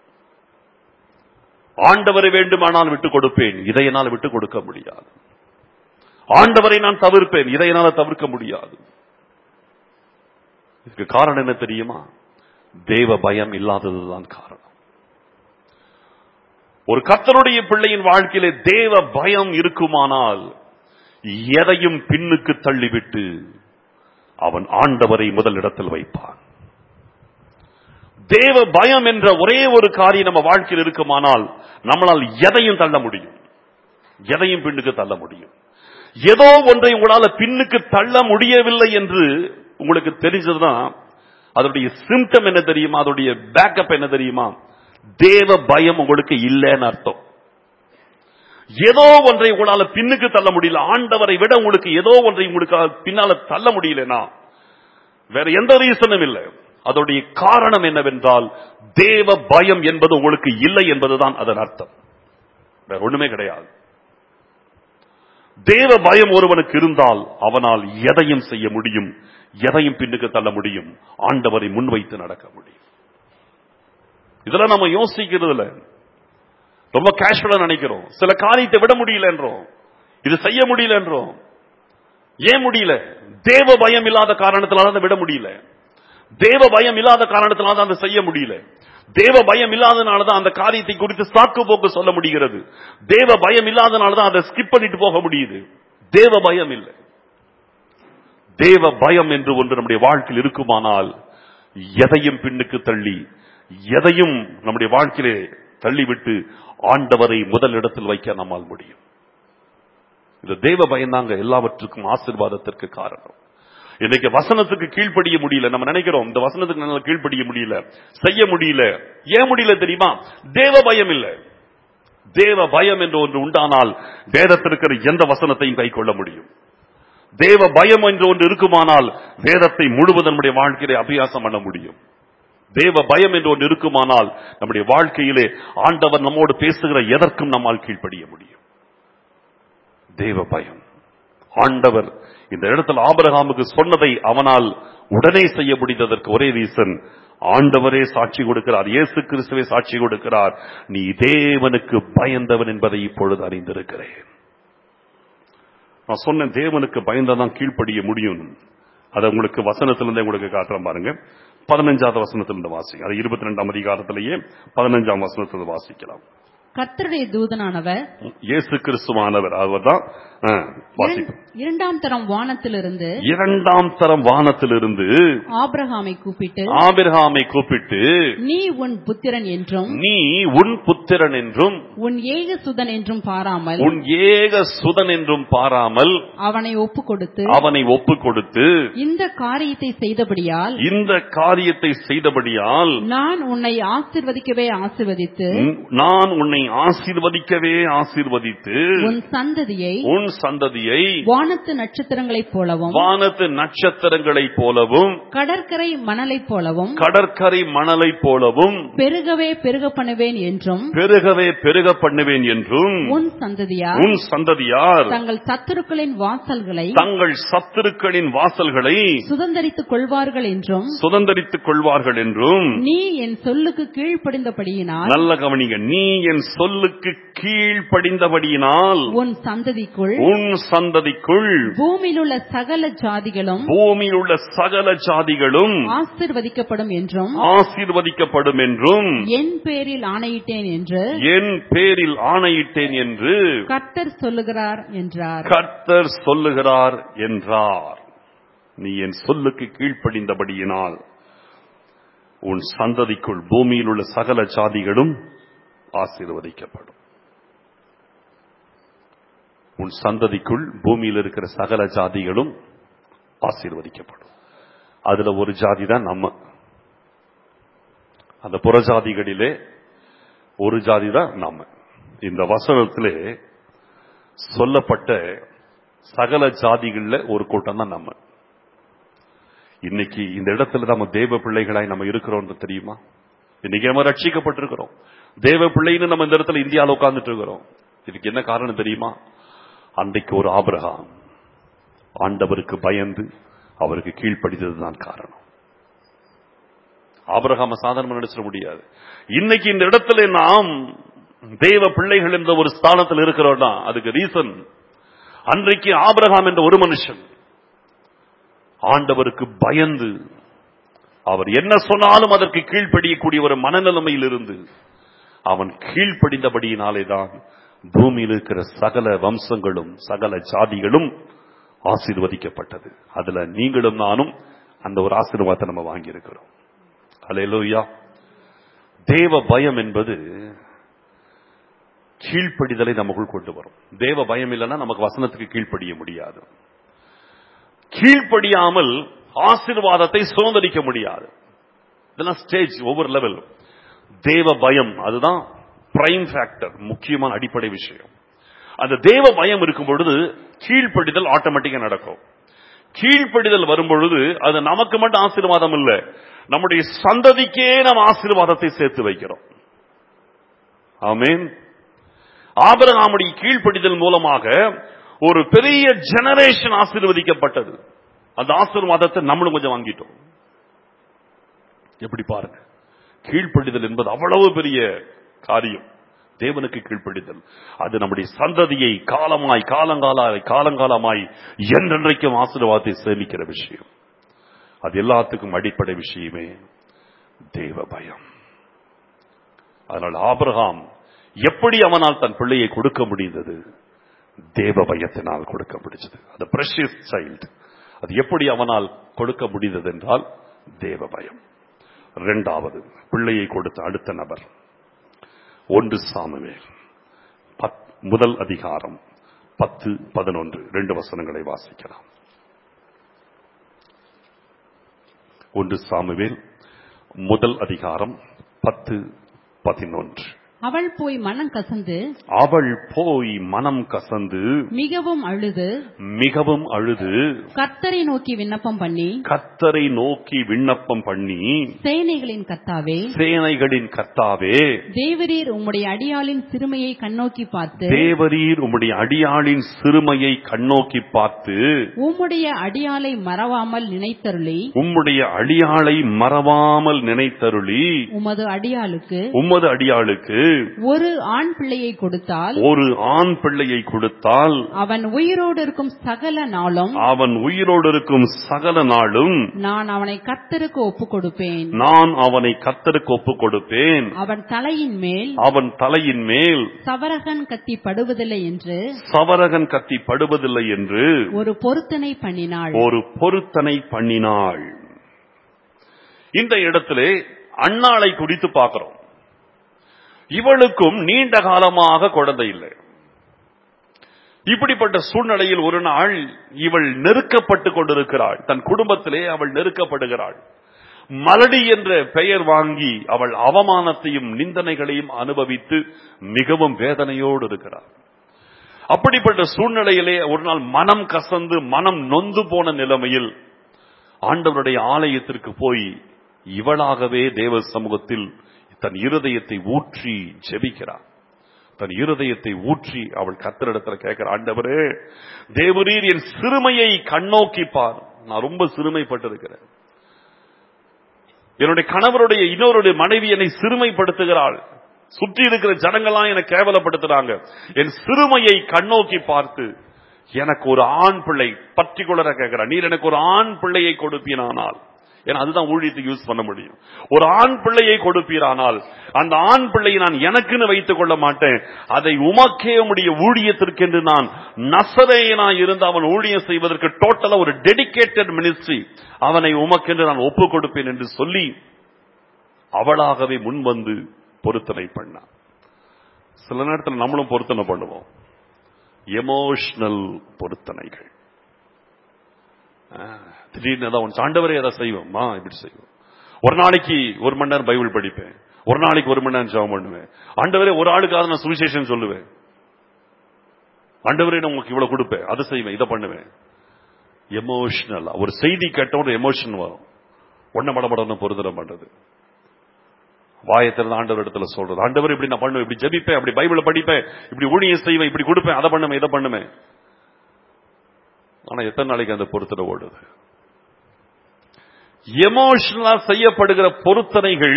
ஆண்டவரை வேண்டுமானால் விட்டுக் கொடுப்பேன் இதை என்னால் விட்டுக் கொடுக்க முடியாது ஆண்டவரை நான் தவிர்ப்பேன் இதை என்னால் தவிர்க்க முடியாது இதுக்கு காரணம் என்ன தெரியுமா தேவ பயம் இல்லாததுதான் காரணம் ஒரு கத்தருடைய பிள்ளையின் வாழ்க்கையிலே தேவ பயம் இருக்குமானால் எதையும் பின்னுக்கு தள்ளிவிட்டு அவன் ஆண்டவரை முதல் இடத்தில் வைப்பான் தேவ பயம் என்ற ஒரே ஒரு காரியம் நம்ம வாழ்க்கையில் இருக்குமானால் நம்மளால் எதையும் தள்ள முடியும் எதையும் பின்னுக்கு தள்ள முடியும் ஏதோ ஒன்றை உங்களால பின்னுக்கு தள்ள முடியவில்லை என்று உங்களுக்கு தெரிஞ்சதுதான் அதனுடைய சிம்டம் என்ன தெரியுமா அதனுடைய பேக்கப் என்ன தெரியுமா தேவ பயம் உங்களுக்கு இல்லைன்னு அர்த்தம் ஏதோ ஒன்றை உங்களால பின்னுக்கு தள்ள முடியல ஆண்டவரை விட உங்களுக்கு ஏதோ ஒன்றை உங்களுக்கு பின்னால தள்ள முடியலனா வேற எந்த ரீசனும் இல்லை அதோடைய காரணம் என்னவென்றால் தேவ பயம் என்பது உங்களுக்கு இல்லை என்பதுதான் அதன் அர்த்தம் வேற ஒண்ணுமே கிடையாது தேவ பயம் ஒருவனுக்கு இருந்தால் அவனால் எதையும் செய்ய முடியும் எதையும் பின்னுக்கு தள்ள முடியும் ஆண்டவரை முன்வைத்து நடக்க முடியும் இதெல்லாம் நம்ம யோசிக்கிறது இல்ல ரொம்ப கேஷுவலா நினைக்கிறோம் சில காரியத்தை விட முடியல என்றோம் இது செய்ய முடியல என்றோம் ஏன் முடியல தேவ பயம் இல்லாத காரணத்தினால அதை விட முடியல தேவ பயம் இல்லாத காரணத்தினால தான் அதை செய்ய முடியல தேவ பயம் இல்லாதனாலதான் அந்த காரியத்தை குறித்து சாக்கு போக்கு சொல்ல முடிகிறது தேவ பயம் இல்லாதனாலதான் அதை ஸ்கிப் பண்ணிட்டு போக முடியுது தேவ பயம் இல்லை தேவ பயம் என்று ஒன்று நம்முடைய வாழ்க்கையில் இருக்குமானால் எதையும் பின்னுக்கு தள்ளி எதையும் நம்முடைய வாழ்க்கையிலே தள்ளிவிட்டு ஆண்டவரை முதல் இடத்தில் வைக்க நம்மால் முடியும் இந்த தேவ பயந்தாங்க எல்லாவற்றுக்கும் ஆசிர்வாதத்திற்கு காரணம் இன்னைக்கு வசனத்துக்கு கீழ்ப்படிய முடியல நம்ம நினைக்கிறோம் இந்த வசனத்துக்கு நல்லா கீழ்ப்படிய முடியல செய்ய முடியல ஏன் முடியல தெரியுமா தேவ பயம் இல்ல தேவ பயம் என்று ஒன்று உண்டானால் வேதத்தில் இருக்கிற எந்த வசனத்தையும் கை கொள்ள முடியும் தேவ பயம் என்று ஒன்று இருக்குமானால் வேதத்தை முழுவதும் நம்முடைய வாழ்க்கையிலே அபியாசம் பண்ண முடியும் தேவ பயம் என்று ஒன்று இருக்குமானால் நம்முடைய வாழ்க்கையிலே ஆண்டவர் நம்மோடு பேசுகிற எதற்கும் நம்மால் கீழ்ப்படிய முடியும் தேவ பயம் ஆண்டவர் இந்த இடத்துல ஆபரகாமுக்கு சொன்னதை அவனால் உடனே செய்ய முடிந்ததற்கு ஒரே ரீசன் ஆண்டவரே சாட்சி கொடுக்கிறார் இயேசு கிறிஸ்துவே சாட்சி கொடுக்கிறார் நீ தேவனுக்கு பயந்தவன் என்பதை இப்பொழுது அறிந்திருக்கிறேன் நான் சொன்ன தேவனுக்கு பயந்ததான் கீழ்ப்படிய முடியும் அதை உங்களுக்கு வசனத்திலிருந்தே உங்களுக்கு காட்டுறேன் பாருங்க பதினஞ்சாவது வசனத்திலிருந்து வாசிங்க அது இருபத்தி ரெண்டாம் அதிகாரத்திலேயே பதினஞ்சாம் வசனத்திலிருந்து வாசிக்கலாம் கர்த்தருடைய தூதனானவர் இயேசு கிறிஸ்துவானவர் அவர்தான் ஆ, வாசிப்போம். இரண்டாம் தரம் வானத்திலிருந்து இரண்டாம் தரம் வானத்திலிருந்து ஆபிரகாமை கூப்பிட்டு ஆபிரகாமை கூப்பிட்டு நீ உன் புத்திரன் என்றும் நீ உன் புத்திரன் என்றும் உன் ஏக சுதன் என்றும் பாராமல் உன் ஏக சுதன் என்றும் பாராமல் அவனை ஒப்பு கொடுத்து அவனை ஒப்பு கொடுத்து இந்த காரியத்தை செய்தபடியால் இந்த காரியத்தை செய்தபடியால் நான் உன்னை ஆசிர்வதிக்கவே ஆசிர்வதித்து நான் உன்னை ஆசீர்வதிக்கவே ஆசீர்வதித்து உன் சந்ததியை உன் சந்ததியை வானத்து நட்சத்திரங்களைப் போலவும் வானத்து நட்சத்திரங்களைப் போலவும் கடற்கரை மணலைப் போலவும் கடற்கரை மணலைப் போலவும் பெருகவே பெருக பண்ணுவேன் என்றும் பெருகவே பெருக பண்ணுவேன் என்றும் உன் சந்ததியார் உன் சந்ததியார் தங்கள் சத்துருக்களின் வாசல்களை தங்கள் சத்துருக்களின் வாசல்களை சுதந்தரித்துக் கொள்வார்கள் என்றும் சுதந்தரித்துக் கொள்வார்கள் என்றும் நீ என் சொல்லுக்கு கீழ்ப்படிந்தபடியினால் நல்ல கவனிங்க நீ என் சொல்லுக்கு கீழ்ப்படிந்தபடியினால் உன் சந்ததிக்குள் உன் சந்ததிக்குள் பூமியில் உள்ள சகல ஜாதிகளும் பூமியில் உள்ள சகல ஜாதிகளும் ஆசிர்வதிக்கப்படும் என்றும் ஆசீர்வதிக்கப்படும் என்றும் என் பேரில் ஆணையிட்டேன் என்று என் பேரில் ஆணையிட்டேன் என்று கர்த்தர் சொல்லுகிறார் என்றார் கர்த்தர் சொல்லுகிறார் என்றார் நீ என் சொல்லுக்கு கீழ்ப்படிந்தபடியினால் உன் சந்ததிக்குள் பூமியில் உள்ள சகல ஜாதிகளும் ஆசீர்வதிக்கப்படும் உன் சந்ததிக்குள் பூமியில் இருக்கிற சகல ஜாதிகளும் ஆசீர்வதிக்கப்படும் அதுல ஒரு ஜாதி தான் நம்ம அந்த புறஜாதிகளிலே ஒரு ஜாதி தான் நம்ம இந்த வசனத்திலே சொல்லப்பட்ட சகல ஜாதிகள்ல ஒரு கூட்டம் தான் நம்ம இன்னைக்கு இந்த இடத்துல நம்ம தேவ பிள்ளைகளாய் நம்ம இருக்கிறோம் தெரியுமா இன்னைக்கு நம்ம ரட்சிக்கப்பட்டிருக்கிறோம் தேவ பிள்ளைன்னு நம்ம இந்த இடத்துல இந்தியாவில் உட்கார்ந்துட்டு இருக்கிறோம் இதுக்கு என்ன காரணம் தெரியுமா அன்றைக்கு ஒரு ஆபிரகாம் ஆண்டவருக்கு பயந்து அவருக்கு கீழ்ப்படித்தது தான் காரணம் ஆபிரகாம சாதாரணமா நினைச்சிட முடியாது இன்னைக்கு இந்த இடத்துல நாம் தேவ பிள்ளைகள் என்ற ஒரு ஸ்தானத்தில் இருக்கிறோம்னா அதுக்கு ரீசன் அன்றைக்கு ஆபிரகாம் என்ற ஒரு மனுஷன் ஆண்டவருக்கு பயந்து அவர் என்ன சொன்னாலும் அதற்கு கீழ்ப்படியக்கூடிய ஒரு மனநிலைமையில் இருந்து அவன் கீழ்ப்படிந்தபடியினாலே தான் பூமியில் இருக்கிற சகல வம்சங்களும் சகல ஜாதிகளும் ஆசீர்வதிக்கப்பட்டது அதுல நீங்களும் நானும் அந்த ஒரு ஆசீர்வாதத்தை நம்ம வாங்கி இருக்கிறோம் அலையலோயா தேவ பயம் என்பது கீழ்ப்படிதலை நமக்குள் கொண்டு வரும் தேவ பயம் இல்லைன்னா நமக்கு வசனத்துக்கு கீழ்ப்படிய முடியாது கீழ்ப்படியாமல் ஆசீர்வாதத்தை சுதந்திரிக்க முடியாது இதெல்லாம் ஸ்டேஜ் ஒவ்வொரு லெவல் தேவ பயம் அதுதான் பிரைம் ஃபேக்டர் முக்கியமான அடிப்படை விஷயம் அந்த தேவ பயம் இருக்கும் பொழுது கீழ்ப்படிதல் ஆட்டோமேட்டிக்கா நடக்கும் கீழ்ப்படிதல் வரும் பொழுது அது நமக்கு மட்டும் ஆசீர்வாதம் இல்லை நம்முடைய சந்ததிக்கே நாம் ஆசீர்வாதத்தை சேர்த்து வைக்கிறோம் ஆமேன் ஆபரகாமுடைய கீழ்ப்படிதல் மூலமாக ஒரு பெரிய ஜெனரேஷன் ஆசீர்வதிக்கப்பட்டது அந்த ஆசீர்வாதத்தை நம்மளும் கொஞ்சம் வாங்கிட்டோம் எப்படி பாருங்க கீழ்ப்படிதல் என்பது அவ்வளவு பெரிய காரியம் தேவனுக்கு கீழ்ப்படிதல் அது நம்முடைய சந்ததியை காலமாய் காலங்காலாய் காலங்காலமாய் என்றென்றைக்கும் ஆசீர்வாதத்தை சேமிக்கிற விஷயம் அது எல்லாத்துக்கும் அடிப்படை விஷயமே தேவ பயம் அதனால் ஆபிரகாம் எப்படி அவனால் தன் பிள்ளையை கொடுக்க முடிந்தது தேவ பயத்தினால் கொடுக்க முடிஞ்சது அது பிரஷியஸ் சைல்டு அது எப்படி அவனால் கொடுக்க முடிந்தது என்றால் தேவ பயம் இரண்டாவது பிள்ளையை கொடுத்த அடுத்த நபர் ஒன்று சாமுவேல் பத்- முதல் அதிகாரம் பத்து பதினொன்று ரெண்டு வசனங்களை வாசிக்கலாம் ஒன்று சாமுவேல் முதல் அதிகாரம் பத்து பதினொன்று அவள் போய் மனம் கசந்து அவள் போய் மனம் கசந்து மிகவும் அழுது மிகவும் அழுது கர்த்தரை நோக்கி விண்ணப்பம் பண்ணி கர்த்தரை நோக்கி விண்ணப்பம் பண்ணி சேனைகளின் கர்த்தாவே சேனைகளின் கர்த்தாவே தேவரீர் உம்முடைய அடியாளின் சிறுமையை கண்ணோக்கி பார்த்து தேவரீர் உம்முடைய அடியாளின் சிறுமையை கண்ணோக்கி பார்த்து உம்முடைய அடியாளை மறவாமல் நினைத்தருளி உம்முடைய அடியாளை மறவாமல் நினைத்தருளி உமது அடியாளுக்கு உம்மது அடியாளுக்கு ஒரு ஆண் பிள்ளையை கொடுத்தால் ஒரு ஆண் பிள்ளையை கொடுத்தால் அவன் உயிரோடு இருக்கும் சகல நாளும் அவன் உயிரோடு இருக்கும் சகல நாளும் நான் அவனை கர்த்தருக்கு ஒப்பு கொடுப்பேன் நான் அவனை கத்தருக்கு ஒப்புக் கொடுப்பேன் அவன் தலையின் மேல் அவன் தலையின் மேல் சவரகன் கத்தி படுவதில்லை என்று சவரகன் கத்தி படுவதில்லை என்று ஒரு பொருத்தனை பண்ணினாள் ஒரு பொருத்தனை பண்ணினாள் இந்த இடத்திலே அன்னாளை குறித்து பார்க்கிறோம் இவளுக்கும் நீண்ட காலமாக குழந்தை இல்லை இப்படிப்பட்ட சூழ்நிலையில் ஒரு நாள் இவள் நெருக்கப்பட்டு கொண்டிருக்கிறாள் தன் குடும்பத்திலே அவள் நெருக்கப்படுகிறாள் மலடி என்ற பெயர் வாங்கி அவள் அவமானத்தையும் நிந்தனைகளையும் அனுபவித்து மிகவும் வேதனையோடு இருக்கிறார் அப்படிப்பட்ட சூழ்நிலையிலே ஒரு நாள் மனம் கசந்து மனம் நொந்து போன நிலைமையில் ஆண்டவருடைய ஆலயத்திற்கு போய் இவளாகவே தேவ சமூகத்தில் தன் இருதயத்தை ஊற்றி ஜெபிக்கிறார் தன் இருதயத்தை ஊற்றி அவள் கத்தரிடத்துல கேட்கிற ஆண்டவரே தேவரீர் என் சிறுமையை கண்ணோக்கி பார் நான் ரொம்ப சிறுமைப்பட்டிருக்கிறேன் என்னுடைய கணவருடைய இன்னொருடைய மனைவி என்னை சிறுமைப்படுத்துகிறாள் சுற்றி இருக்கிற ஜனங்கள்லாம் என்னை கேவலப்படுத்துறாங்க என் சிறுமையை கண்ணோக்கி பார்த்து எனக்கு ஒரு ஆண் பிள்ளை பர்டிகுலரா கேட்கிறார் நீர் எனக்கு ஒரு ஆண் பிள்ளையை கொடுப்பீனானால் ஏன்னா அதுதான் ஊழியத்துக்கு யூஸ் பண்ண முடியும் ஒரு ஆண் பிள்ளையை கொடுப்பீரானால் அந்த ஆண் பிள்ளையை நான் எனக்குன்னு வைத்துக் கொள்ள மாட்டேன் அதை உமக்கே உடைய ஊழியத்திற்கென்று நான் நசரேயனாய் இருந்து அவன் ஊழியம் செய்வதற்கு டோட்டலா ஒரு டெடிகேட்டட் மினிஸ்ட்ரி அவனை உமக்கென்று நான் ஒப்புக் கொடுப்பேன் என்று சொல்லி அவளாகவே முன்வந்து பொருத்தனை பண்ணான் சில நேரத்தில் நம்மளும் பொருத்தனை பண்ணுவோம் எமோஷனல் பொருத்தனைகள் ஆ, திடீர்னு ஏதாவது ஒன்று ஆண்டவரே எதை செய்வோம்மா இப்படி செய்வோம் ஒரு நாளைக்கு ஒரு மணி நேரம் பைபிள் படிப்பேன் ஒரு நாளைக்கு ஒரு மணி நேரம் ஜெபம் பண்ணுவேன் ஆண்டவரே ஒரு ஆளுக்காக நான் சுவிசேஷன் சொல்லுவேன் ஆண்டவரே நான் உங்களுக்கு இவ்வளவு கொடுப்பேன் அதை செய்வேன் இதை பண்ணுவேன் எமோஷனலா ஒரு செய்தி கேட்ட ஒரு எமோஷன் வரும் ஒன்ன மடமடன்னு பொருதலை பண்றது வாயை திறந்து ஆண்டவர் இடத்துல சொல்றது ஆண்டவர் இப்படி நான் பண்ணுவேன் இப்படி ஜெபிப்பேன் அப்படி பைபிளை படிப்பேன் இப்படி ஊழியம் செய்வேன் இப்படி கொடுப்பேன் அதை பண்ணுவேன் இதை பண்ணுவேன் ஆனா எத்தனை நாளைக்கு அந்த பொருத்தனை ஓடுது எமோஷனலா செய்யப்படுகிற பொருத்தனைகள்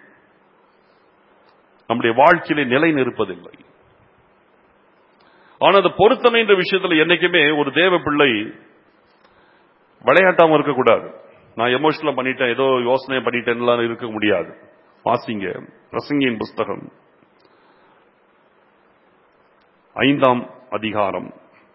நம்முடைய வாழ்க்கையிலே நிலை நிற்பதில்லை ஆனா அந்த பொருத்தனை என்ற விஷயத்துல என்னைக்குமே ஒரு தேவ பிள்ளை விளையாட்டாம இருக்கக்கூடாது நான் எமோஷனலா பண்ணிட்டேன் ஏதோ யோசனை பண்ணிட்டேன்லாம் இருக்க முடியாது வாசிங்க பிரசங்கியின் புஸ்தகம் ஐந்தாம் அதிகாரம்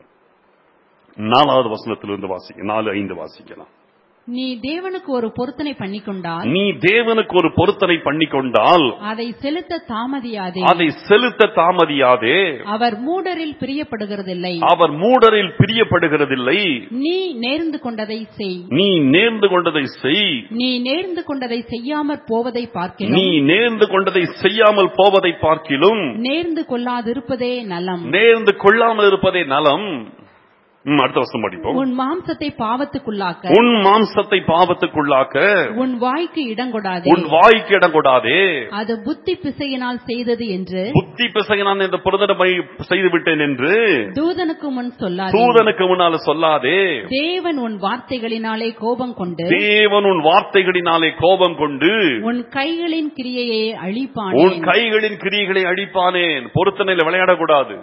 நாலாவது வசனத்திலிருந்து வாசிக்க நாலு ஐந்து வாசிக்கலாம் நீ தேவனுக்கு ஒரு பொருத்தனை பண்ணிக்கொண்டால் நீ தேவனுக்கு ஒரு பொருத்தனை பண்ணிக்கொண்டால் அதை செலுத்த தாமதியாதே அதை செலுத்த தாமதியாதே அவர் மூடரில் பிரியப்படுகிறதில்லை அவர் மூடரில் பிரியப்படுகிறதில்லை நீ நேர்ந்து கொண்டதை செய் நீ நேர்ந்து கொண்டதை செய் நீ நேர்ந்து கொண்டதை செய்யாமற் போவதை நீ பார்க்கிறோம் நேர்ந்து கொண்டதை செய்யாமல் போவதை பார்க்கிலும் நேர்ந்து கொள்ளாதிருப்பதே நலம் நேர்ந்து கொள்ளாமல் இருப்பதே நலம் ம், அடுத்த வருஷம் படிப்போம் உன் மாம்சத்தை பாவத்துக்குள்ளாக்க உன் மாம்சத்தை பாவத்துக்குள்ளாக்க உன் வாய்க்கு இடங்கொடாதே உன் வாய்க்கு இடம் கொடாதே அது புத்தி பிசையினால் செய்தது என்று புத்தி பிசையினான் இந்த புரதனை செய்து விட்டேன் என்று தூதனுக்கு முன் சொல்லாதே தூதனுக்கு முன்னால சொல்லாதே தேவன் உன் வார்த்தைகளினாலே கோபம் கொண்டு தேவன் உன் வார்த்தைகளினாலே கோபம் கொண்டு உன் கைகளின் கிரியையை உன் அழிப்பானேன் கைகளின் கிரியைகளை அழிப்பானேன் பொருத்தனையில விளையாடக்கூடாது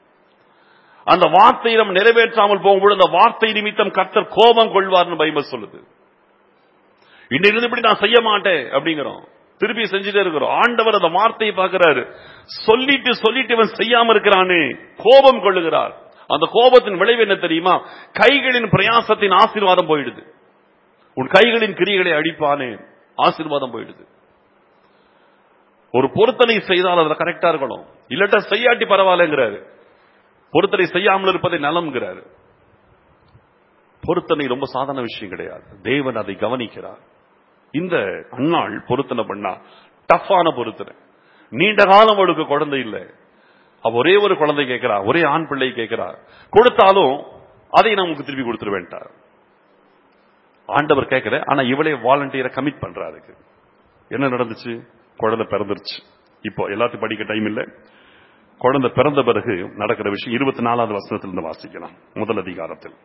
அந்த வார்த்தையை நம்ம நிறைவேற்றாமல் போகும்போது அந்த வார்த்தை நிமித்தம் கர்த்தர் கோபம் கொள்வார்னு பைபிள் சொல்லுது இன்னிலிருந்து இப்படி நான் செய்ய மாட்டேன் அப்படிங்கிறோம் திருப்பி செஞ்சுட்டே இருக்கிறோம் ஆண்டவர் அந்த வார்த்தையை பார்க்கிறாரு சொல்லிட்டு சொல்லிட்டு இவன் செய்யாம இருக்கிறானே கோபம் கொள்ளுகிறார் அந்த கோபத்தின் விளைவு என்ன தெரியுமா கைகளின் பிரயாசத்தின் ஆசீர்வாதம் போயிடுது உன் கைகளின் கிரியைகளை அழிப்பானே ஆசீர்வாதம் போயிடுது ஒரு பொருத்தனை செய்தால் அதுல கரெக்டா இருக்கணும் இல்லட்டா செய்யாட்டி பரவாயில்லைங்கிறாரு பொருத்தனை செய்யாமல் இருப்பதை நலம்ங்கிறாரு பொருத்தனை ரொம்ப சாதாரண விஷயம் கிடையாது தேவன் அதை கவனிக்கிறார் இந்த அன்னாள் பொருத்தனை பண்ணா டஃப்பான பொருத்தனை நீண்ட காலம் அவளுக்கு குழந்தை இல்லை அவ ஒரே ஒரு குழந்தை கேட்கிறா ஒரே ஆண் பிள்ளை கேட்கிறா கொடுத்தாலும் அதை நமக்கு திருப்பி கொடுத்துட வேண்டாம் ஆண்டவர் கேட்கிற ஆனா இவளே வாலண்டியரை கமிட் பண்றா அதுக்கு என்ன நடந்துச்சு குழந்தை பிறந்துருச்சு இப்போ எல்லாத்தையும் படிக்க டைம் இல்லை குழந்தை பிறந்த பிறகு நடக்கிற விஷயம் இருபத்தி நாலாவது வசனத்திலிருந்து வாசிக்கலாம் முதல் அதிகாரத்தில்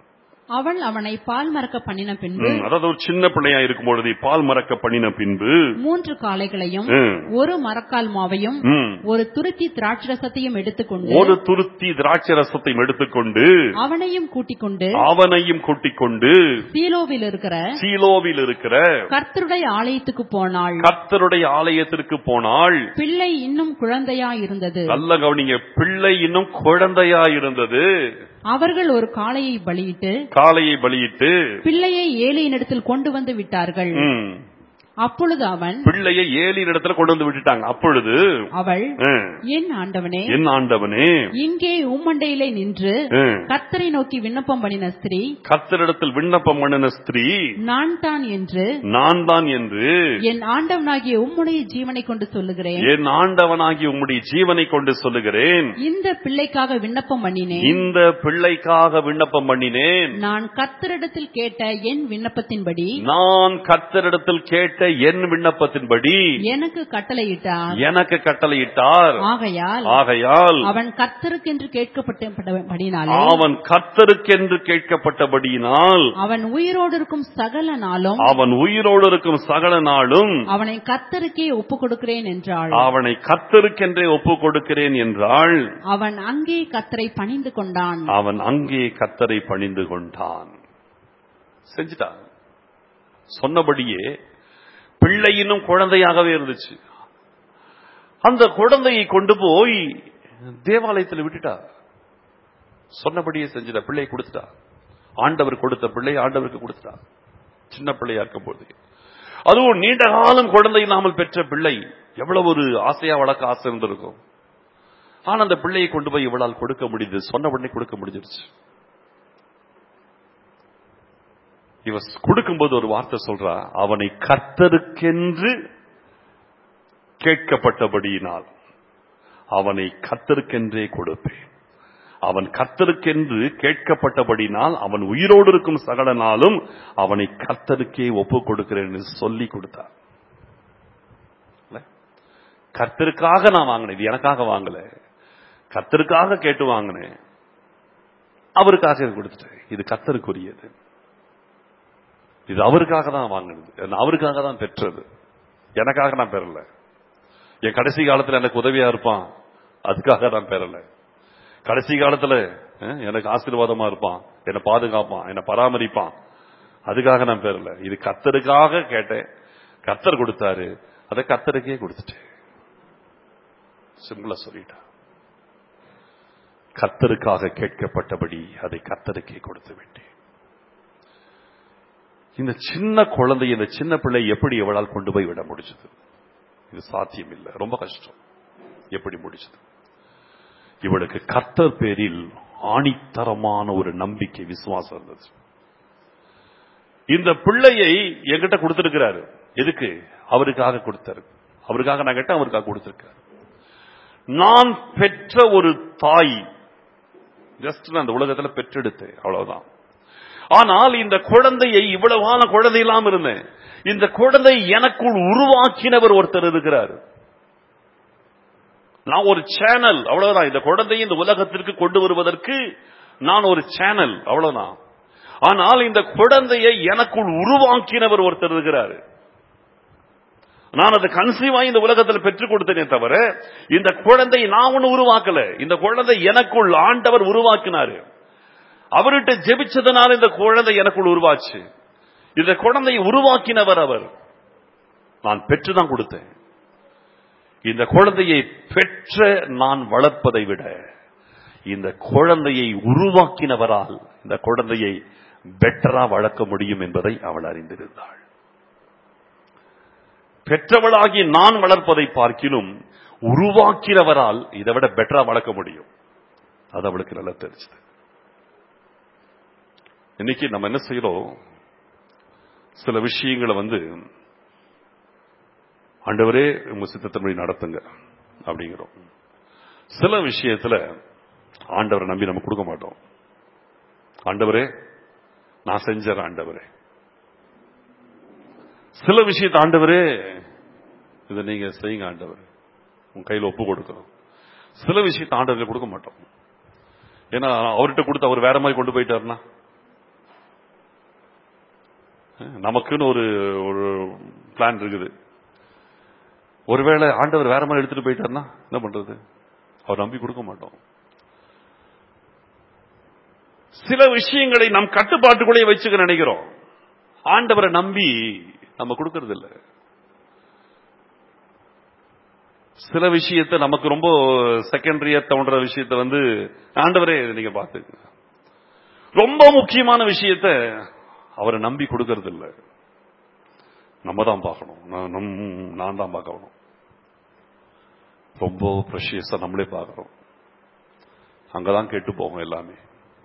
அவள் அவனை பால் மறக்க பண்ணின பின்பு ம், அதாவது ஒரு சின்ன பிள்ளையா இருக்கும் பொழுது பால் மறக்க பண்ணின பின்பு மூன்று காளைகளையும் ம், ஒரு மரக்கால் மாவையும் ம், ஒரு துருத்தி திராட்சரசத்தையும் எடுத்துக்கொண்டு ஒரு துருத்தி திராட்சை ரசத்தையும் எடுத்துக்கொண்டு அவனையும் கூட்டிக் கொண்டு அவனையும் கூட்டிக் கொண்டு சீலோவில் இருக்கிற சீலோவில் இருக்கிற கர்த்தருடைய ஆலயத்துக்கு போனாள் கர்த்தருடைய ஆலயத்திற்கு போனாள் பிள்ளை இன்னும் குழந்தையா இருந்தது நல்ல கவனிங்க பிள்ளை இன்னும் குழந்தையா இருந்தது அவர்கள் ஒரு காளையை பலியிட்டு காளையை பலியிட்டு பிள்ளையை ஏலியினிடத்தில் கொண்டு வந்து விட்டார்கள் ம், அப்பொழுது அவன் பிள்ளையை ஏழின் இடத்துல கொண்டு வந்து விட்டுட்டாங்க அப்பொழுது அவள் ம், என் ஆண்டவனே என் ஆண்டவனே இங்கே உம்மண்டையிலே நின்று ம், கர்த்தரை நோக்கி விண்ணப்பம் பண்ணின ஸ்திரீ கர்த்தரிடத்தில் விண்ணப்பம் பண்ணின ஸ்திரீ நான் தான் என்று நான் தான் என்று என் ஆண்டவனாகிய உம்முடைய ஜீவனை கொண்டு சொல்லுகிறேன் என் ஆண்டவனாகி உம்முடைய ஜீவனை கொண்டு சொல்லுகிறேன் இந்த பிள்ளைக்காக விண்ணப்பம் பண்ணினேன் இந்த பிள்ளைக்காக விண்ணப்பம் பண்ணினேன் நான் கர்த்தரிடத்தில் கேட்ட என் விண்ணப்பத்தின்படி நான் கர்த்தரிடத்தில் கேட்ட என் விண்ணப்பத்தின்படி எனக்கு கட்டளையிட்டார் எனக்கு கட்டளையிட்டார் ஆகையால் ஆகையால் அவன் கர்த்தருக்கென்று கேட்கப்பட்டபடினாலே அவன் கர்த்தருக்கென்று கேட்கப்பட்டபடியினால் அவன் உயிரோடு இருக்கும் சகல நாளும் அவன் உயிரோடு இருக்கும் சகல நாளும் அவனை கர்த்தருக்கே ஒப்பு கொடுக்கிறேன் என்றாள் அவனை கர்த்தருக்கென்றே ஒப்பு கொடுக்கிறேன் என்றாள் அவன் அங்கே கர்த்தரை பணிந்து கொண்டான் அவன் அங்கே கர்த்தரை பணிந்து கொண்டான் செஞ்சுட்டான் சொன்னபடியே பிள்ளை இன்னும் குழந்தையாகவே இருந்துச்சு அந்த குழந்தையை கொண்டு போய் தேவாலயத்தில் விட்டுட்டா சொன்னபடியே செஞ்சுட்டா பிள்ளையை கொடுத்துட்டா ஆண்டவர் கொடுத்த பிள்ளை ஆண்டவருக்கு கொடுத்துட்டா சின்ன பிள்ளையா இருக்கும் போது அதுவும் நீண்ட காலம் குழந்தை இல்லாமல் பெற்ற பிள்ளை எவ்வளவு ஒரு ஆசையா வளர்க்க ஆசை இருந்திருக்கும் ஆனா அந்த பிள்ளையை கொண்டு போய் இவளால் கொடுக்க முடியுது சொன்ன உடனே கொடுக்க முடிஞ்சிருச்சு இவ கொடுக்கும்போது ஒரு வார்த்தை சொல்றா அவனை கர்த்தருக்கென்று கேட்கப்பட்டபடியினால் அவனை கர்த்தருக்கென்றே கொடுப்பேன் அவன் கர்த்தருக்கென்று கேட்கப்பட்டபடினால் அவன் உயிரோடு இருக்கும் சகல நாளும் அவனை கர்த்தருக்கே ஒப்பு கொடுக்கிறேன்னு சொல்லி கொடுத்தார் இல்ல? கர்த்தருக்காக நான் வாங்கினேன் இது எனக்காக வாங்கல கர்த்தருக்காக கேட்டு வாங்கினேன் அவருக்காக இது கொடுத்துட்டேன் இது கர்த்தருக்குரியது இது அவருக்காக தான் வாங்கினது நான் அவருக்காக தான் பெற்றது எனக்காக நான் பெறல என் கடைசி காலத்துல எனக்கு உதவியா இருப்பான் அதுக்காக நான் பெறல கடைசி காலத்துல அஹ், எனக்கு ஆசீர்வாதமா இருப்பான் என்னை பாதுகாப்பான் என்னை பராமரிப்பான் அதுக்காக நான் பெறல இது கத்தருக்காக கேட்டேன் கத்தர் கொடுத்தாரு அதை கத்தருக்கே கொடுத்துட்டேன் சிம்பிளா சொல்லிட்டா கத்தருக்காக கேட்கப்பட்டபடி அதை கத்தருக்கே கொடுத்து விட்டேன் இந்த சின்ன குழந்தை இந்த சின்ன பிள்ளை எப்படி எவளால் கொண்டு போய் விட முடிச்சது இது சாத்தியம் இல்லை ரொம்ப கஷ்டம் எப்படி முடிச்சது இவளுக்கு கர்த்தர் பேரில் ஆணித்தரமான ஒரு நம்பிக்கை விசுவாசம் இருந்தது இந்த பிள்ளையை என்கிட்ட கொடுத்திருக்கிறாரு எதுக்கு அவருக்காக கொடுத்தாரு அவருக்காக நான் கேட்டேன் அவருக்காக கொடுத்திருக்காரு நான் பெற்ற ஒரு தாய் ஜஸ்ட் நான் அந்த உலகத்துல பெற்றெடுத்தேன் அவ்வளவுதான் ஆனால் இந்த குழந்தையை இவ்வளவான குழந்தை இல்லாம இருந்தேன் இந்த குழந்தை எனக்குள் உருவாக்கினவர் ஒருத்தர் இருக்கிறார் நான் ஒரு சேனல் அவ்வளவுதான் இந்த குழந்தையை இந்த உலகத்திற்கு கொண்டு வருவதற்கு நான் ஒரு சேனல் அவ்வளவுதான் ஆனால் இந்த குழந்தையை எனக்குள் உருவாக்கினவர் ஒருத்தர் இருக்கிறார் நான் அதை கன்சீவ் ஆகி இந்த உலகத்தில் பெற்றுக் கொடுத்தேனே தவிர இந்த குழந்தை நான் ஒண்ணு உருவாக்கல இந்த குழந்தை எனக்குள் ஆண்டவர் உருவாக்கினாரு அவர்கிட்ட ஜெபிச்சதுனால இந்த குழந்தை எனக்குள் உருவாச்சு இந்த குழந்தையை உருவாக்கினவர் அவர் நான் பெற்றுதான் கொடுத்தேன் இந்த குழந்தையை பெற்ற நான் வளர்ப்பதை விட இந்த குழந்தையை உருவாக்கினவரால் இந்த குழந்தையை பெட்டரா வளர்க்க முடியும் என்பதை அவள் அறிந்திருந்தாள் பெற்றவளாகி நான் வளர்ப்பதை பார்க்கிலும் உருவாக்கிறவரால் இதை விட பெட்டரா வளர்க்க முடியும் அது அவளுக்கு நல்லா தெரிஞ்சது இன்னைக்கு நம்ம என்ன செய்யறோம் சில விஷயங்களை வந்து ஆண்டவரே உங்க சித்தத்தின்படி நடத்துங்க அப்படிங்கிறோம் சில விஷயத்துல ஆண்டவரை நம்பி நம்ம கொடுக்க மாட்டோம் ஆண்டவரே நான் செஞ்சறேன் ஆண்டவரே சில விஷயத்தை ஆண்டவரே இதை நீங்க செய்யுங்க ஆண்டவர் உங்க கையில ஒப்பு கொடுக்கணும் சில விஷயத்தை ஆண்டவர்கிட்ட கொடுக்க மாட்டோம் ஏன்னா அவர்கிட்ட கொடுத்து அவர் வேற மாதிரி கொண்டு போயிட்டாருன்னா நமக்குன்னு ஒரு ஒரு பிளான் இருக்குது ஒருவேளை ஆண்டவர் வேற மாதிரி எடுத்துட்டு போயிட்டாருன்னா என்ன பண்றது அவர் நம்பி கொடுக்க மாட்டோம் சில விஷயங்களை நம் கட்டுப்பாட்டுக்குள்ளே வச்சுக்க நினைக்கிறோம் ஆண்டவரை நம்பி நம்ம கொடுக்கறது இல்ல சில விஷயத்தை நமக்கு ரொம்ப செகண்டரியா தோன்ற விஷயத்த வந்து ஆண்டவரே நீங்க பாத்துங்க ரொம்ப முக்கியமான விஷயத்த அவரை நம்பி கொடுக்கறது இல்ல நம்ம தான் பார்க்கணும் நான் நம்- நான் தான் பார்க்கணும் ரொம்ப ப்ரெஷியஸா நம்மளே பார்க்கறோம் அங்கதான் கெட்டு போகும் எல்லாமே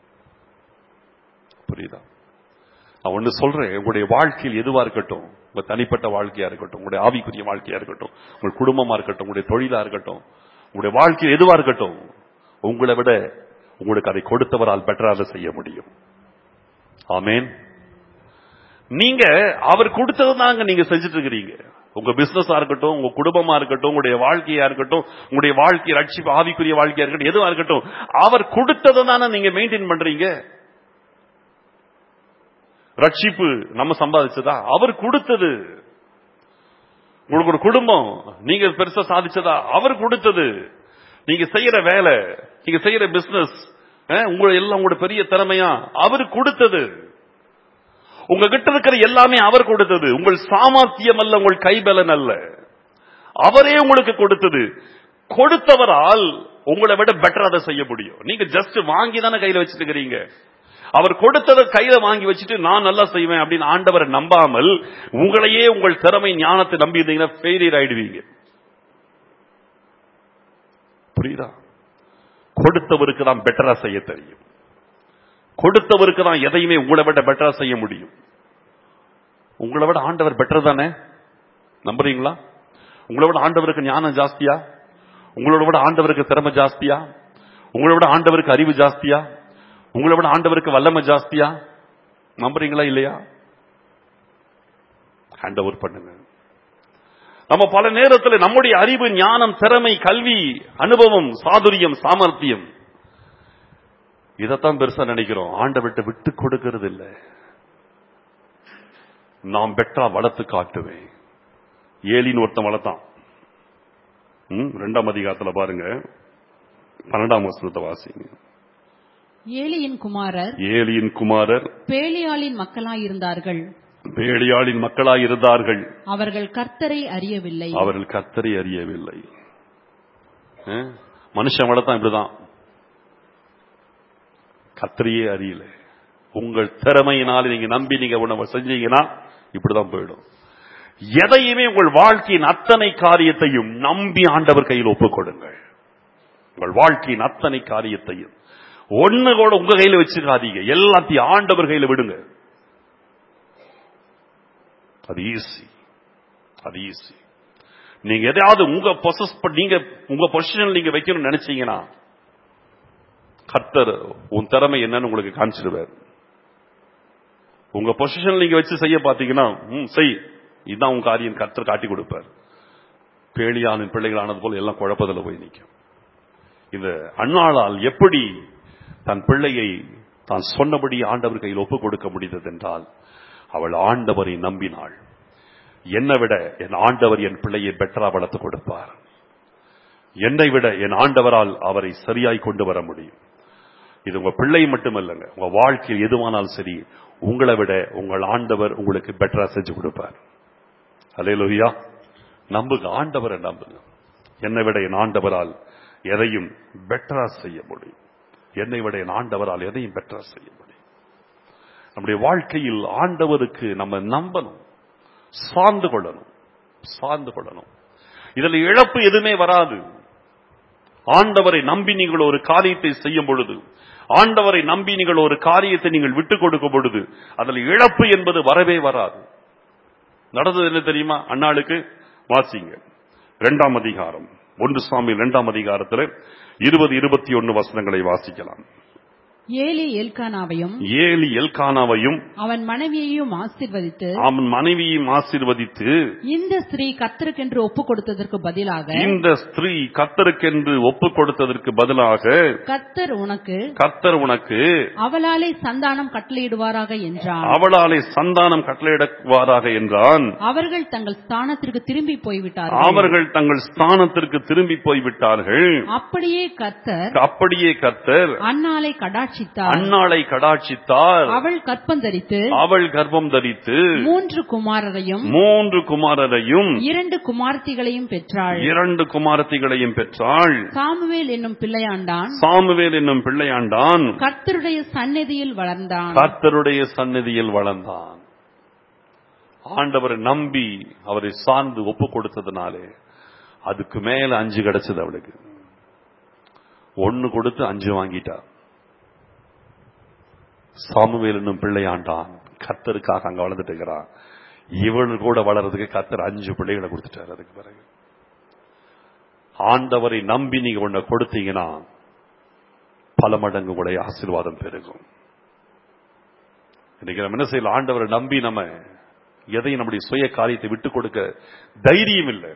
புரியுதா நான் ஒண்ணு சொல்றேன் உங்களுடைய வாழ்க்கையில் எதுவா இருக்கட்டும் உங்க தனிப்பட்ட வாழ்க்கையா இருக்கட்டும் உங்களுடைய ஆவிக்குரிய வாழ்க்கையா இருக்கட்டும் உங்கள் குடும்பமா இருக்கட்டும் உங்களுடைய தொழிலா இருக்கட்டும் உங்களுடைய வாழ்க்கையில் எதுவா இருக்கட்டும் உங்களை விட உங்களுக்கு அதை கொடுத்தவரால் பெட்டராக செய்ய முடியும் ஆமேன் நீங்க அவர் கொடுத்தது தாங்க நீங்க செஞ்சுட்டு இருக்கிறீங்க உங்க பிசினஸா இருக்கட்டும் உங்க குடும்பமா இருக்கட்டும் உங்களுடைய வாழ்க்கையா இருக்கட்டும் உங்களுடைய வாழ்க்கை ரட்சிப்பு ஆவிக்குரிய வாழ்க்கையா இருக்கட்டும் எதுவா இருக்கட்டும் அவர் கொடுத்ததை தானே நீங்க மெயின்டைன் பண்றீங்க ரட்சிப்பு நம்ம சம்பாதிச்சதா அவர் கொடுத்தது உங்களுக்கு ஒரு குடும்பம் நீங்க பெருசா சாதிச்சதா அவர் கொடுத்தது நீங்க செய்யற வேலை நீங்க செய்யற பிசினஸ் உங்களை எல்லாம் உங்களோட பெரிய திறமையா அவர் கொடுத்தது உங்ககிட்ட இருக்கிற எல்லாமே அவர் கொடுத்தது உங்கள் சாமர்த்தியம் அல்ல உங்கள் கைபலன் அல்ல அவரே உங்களுக்கு கொடுத்தது கொடுத்தவரால் உங்களை விட பெட்டர் அதை செய்ய முடியும் நீங்க ஜஸ்ட் வாங்கி தானே கையில வச்சுட்டு இருக்கிறீங்க அவர் கொடுத்ததை கையில வாங்கி வச்சுட்டு நான் நல்லா செய்வேன் அப்படின்னு ஆண்டவரை நம்பாமல் உங்களையே உங்கள் திறமை ஞானத்தை நம்பி இருந்தீங்கன்னா ஃபெயிலியர் ஆயிடுவீங்க புரியுதா கொடுத்தவருக்கு தான் பெட்டரா செய்ய தெரியும் கொடுத்தவருக்கு தான் எதையுமே உங்களை விட பெட்டரா செய்ய முடியும் உங்களை விட ஆண்டவர் பெட்டர் தானே நம்புறீங்களா உங்களை விட ஆண்டவருக்கு ஞானம் ஜாஸ்தியா உங்களோட விட ஆண்டவருக்கு திறமை ஜாஸ்தியா உங்களை விட ஆண்டவருக்கு அறிவு ஜாஸ்தியா உங்களை விட ஆண்டவருக்கு வல்லமை ஜாஸ்தியா நம்புறீங்களா இல்லையா ஹேண்ட் ஓவர் பண்ணுங்க நம்ம பல நேரத்தில் நம்முடைய அறிவு ஞானம் திறமை கல்வி அனுபவம் சாதுரியம் சாமர்த்தியம் இதைத்தான் பெருசா நினைக்கிறோம் ஆண்டவர்கிட்ட விட்டு கொடுக்கிறது இல்ல நாம் பெட்டா வளர்த்து காட்டுவேன் ஏலின்னு ஒருத்தன் வளர்த்தான் ம், ரெண்டாம் அதிகாரத்துல பாருங்க பன்னெண்டாம் வசனத்தை வாசிங்க ஏலியின் குமாரர் ஏலியின் குமாரர் பேலியாளின் மக்களாயிருந்தார்கள் பேடியாளின் மக்களாய் இருந்தார்கள் அவர்கள் கர்த்தரை அறியவில்லை அவர்கள் கர்த்தரை அறியவில்லை அஹ், மனுஷன் வளர்த்தான் இப்படிதான் கர்த்தரையே அறியல உங்கள் திறமையினால் நீங்க நம்பி நீங்க உணவை செஞ்சீங்கன்னா இப்படிதான் போயிடும் எதையுமே உங்கள் வாழ்க்கையின் அத்தனை காரியத்தையும் நம்பி ஆண்டவர் கையில் ஒப்புக் கொடுங்கள் உங்கள் வாழ்க்கையின் அத்தனை காரியத்தையும் ஒண்ணு கூட உங்க கையில வச்சுக்காதீங்க எல்லாத்தையும் ஆண்டவர் கையில விடுங்க அது ஈஸி அது ஈஸி நீங்க எதையாவது உங்க பொசஸ் நீங்க உங்க பொசிஷன் நீங்க வைக்கணும்னு நினைச்சீங்கன்னா கர்த்தர் உன் திறமை என்னன்னு உங்களுக்கு காமிச்சிடுவார் உங்க பொசிஷன் நீங்க வச்சு செய்ய பாத்தீங்கன்னா ம் செய் இதுதான் உங்க காரியம் கர்த்தர் காட்டி கொடுப்பார் பேலியானின் பிள்ளைகளானது போல எல்லாம் குழப்பத்துல போய் நிற்கும் இந்த அண்ணாளால் எப்படி தன் பிள்ளையை தான் சொன்னபடி ஆண்டவர் கையில் ஒப்புக் கொடுக்க முடிந்தது என்றால் அவள் ஆண்டவரை நம்பினாள் என்னை விட என் ஆண்டவர் என் பிள்ளையை பெட்டரா வளர்த்து கொடுப்பார் என்னை விட என் ஆண்டவரால் அவரை சரியாய் கொண்டு வர முடியும் இது உங்க பிள்ளை மட்டுமல்லங்க உங்க வாழ்க்கையில் எதுவானாலும் சரி உங்களை விட உங்கள் ஆண்டவர் உங்களுக்கு பெட்டரா செஞ்சு கொடுப்பார் அலையலோயா நம்புங்க ஆண்டவரை நம்புங்க என்னை விட என் ஆண்டவரால் எதையும் பெட்டரா செய்ய முடியும் என்னை விட என் ஆண்டவரால் எதையும் பெட்டரா செய்ய முடியும் நம்முடைய வாழ்க்கையில் ஆண்டவருக்கு நம்ம நம்பணும் சார்ந்து கொள்ளணும் சார்ந்து கொள்ளணும் இதுல இழப்பு எதுவுமே வராது ஆண்டவரை நம்பி நீங்கள் ஒரு காரியத்தை செய்யும் பொழுது ஆண்டவரை நம்பி நீங்கள் ஒரு காரியத்தை நீங்கள் விட்டுக் கொடுக்கும் பொழுது அதில் இழப்பு என்பது வரவே வராது நடந்தது என்ன தெரியுமா அண்ணாளுக்கு வாசிங்க இரண்டாம் அதிகாரம் ஒன்று சுவாமி இரண்டாம் அதிகாரத்தில் இருபது இருபத்தி ஒன்னு வசனங்களை வாசிக்கலாம் ஏலி எல்கானாவையும் ஏலி எல்கானாவையும் அவன் மனைவியையும் ஆசீர்வதித்து அவன் மனைவியையும் ஆசீர்வதித்து இந்த ஸ்திரீ கர்த்தருக்கென்று ஒப்பு கொடுத்ததற்கு பதிலாக இந்த ஸ்திரீ கர்த்தருக்கென்று ஒப்பு கொடுத்ததற்கு பதிலாக கர்த்தர் உனக்கு கர்த்தர் உனக்கு அவளாலே சந்தானம் கட்டளையிடுவாராக என்றான் அவளாலே சந்தானம் கட்டளையிடுவாராக என்றான் அவர்கள் தங்கள் ஸ்தானத்திற்கு திரும்பி போய்விட்டார்கள் அவர்கள் தங்கள் ஸ்தானத்திற்கு திரும்பி போய்விட்டார்கள் அப்படியே கர்த்தர் அப்படியே கர்த்தர் அன்னாலை கடாட்சித்தார் அன்னாளை கடாட்சித்தார் அவள் கற்பந்தரித்து அவள் கர்ப்பம் தரித்து மூன்று குமாரரையும் மூன்று குமாரரையும் இரண்டு குமாரத்திகளையும் பெற்றாள் இரண்டு குமாரத்திகளையும் பெற்றாள் சாமுவேல் என்னும் பிள்ளையாண்டான் சாமுவேல் என்னும் பிள்ளையாண்டான் கர்த்தருடைய சந்நிதியில் வளர்ந்தான் கர்த்தருடைய சந்நிதியில் வளர்ந்தான் ஆண்டவரை நம்பி அவரை சார்ந்து ஒப்பு கொடுத்ததுனாலே அதுக்கு மேல அஞ்சு கிடைச்சது அவளுக்கு ஒன்னு கொடுத்து அஞ்சு வாங்கிட்டா சாமுவேல் என்னும் பிள்ளையாண்டான் கர்த்தருக்காக அங்க வளர்ந்துட்டு இருக்கிறான் இவள் கூட வளர்றதுக்கு கர்த்தர் அஞ்சு பிள்ளைகளை கொடுத்துட்டாரு அதுக்கு பிறகு ஆண்டவரை நம்பி நீங்க ஒன்ன கொடுத்தீங்கன்னா பல மடங்கு உடைய ஆசீர்வாதம் பெருகும் இன்னைக்கு நம்ம என்ன செய்யலாம் ஆண்டவரை நம்பி நம்ம எதையும் நம்முடைய சுய காரியத்தை விட்டு கொடுக்க தைரியம் இல்லை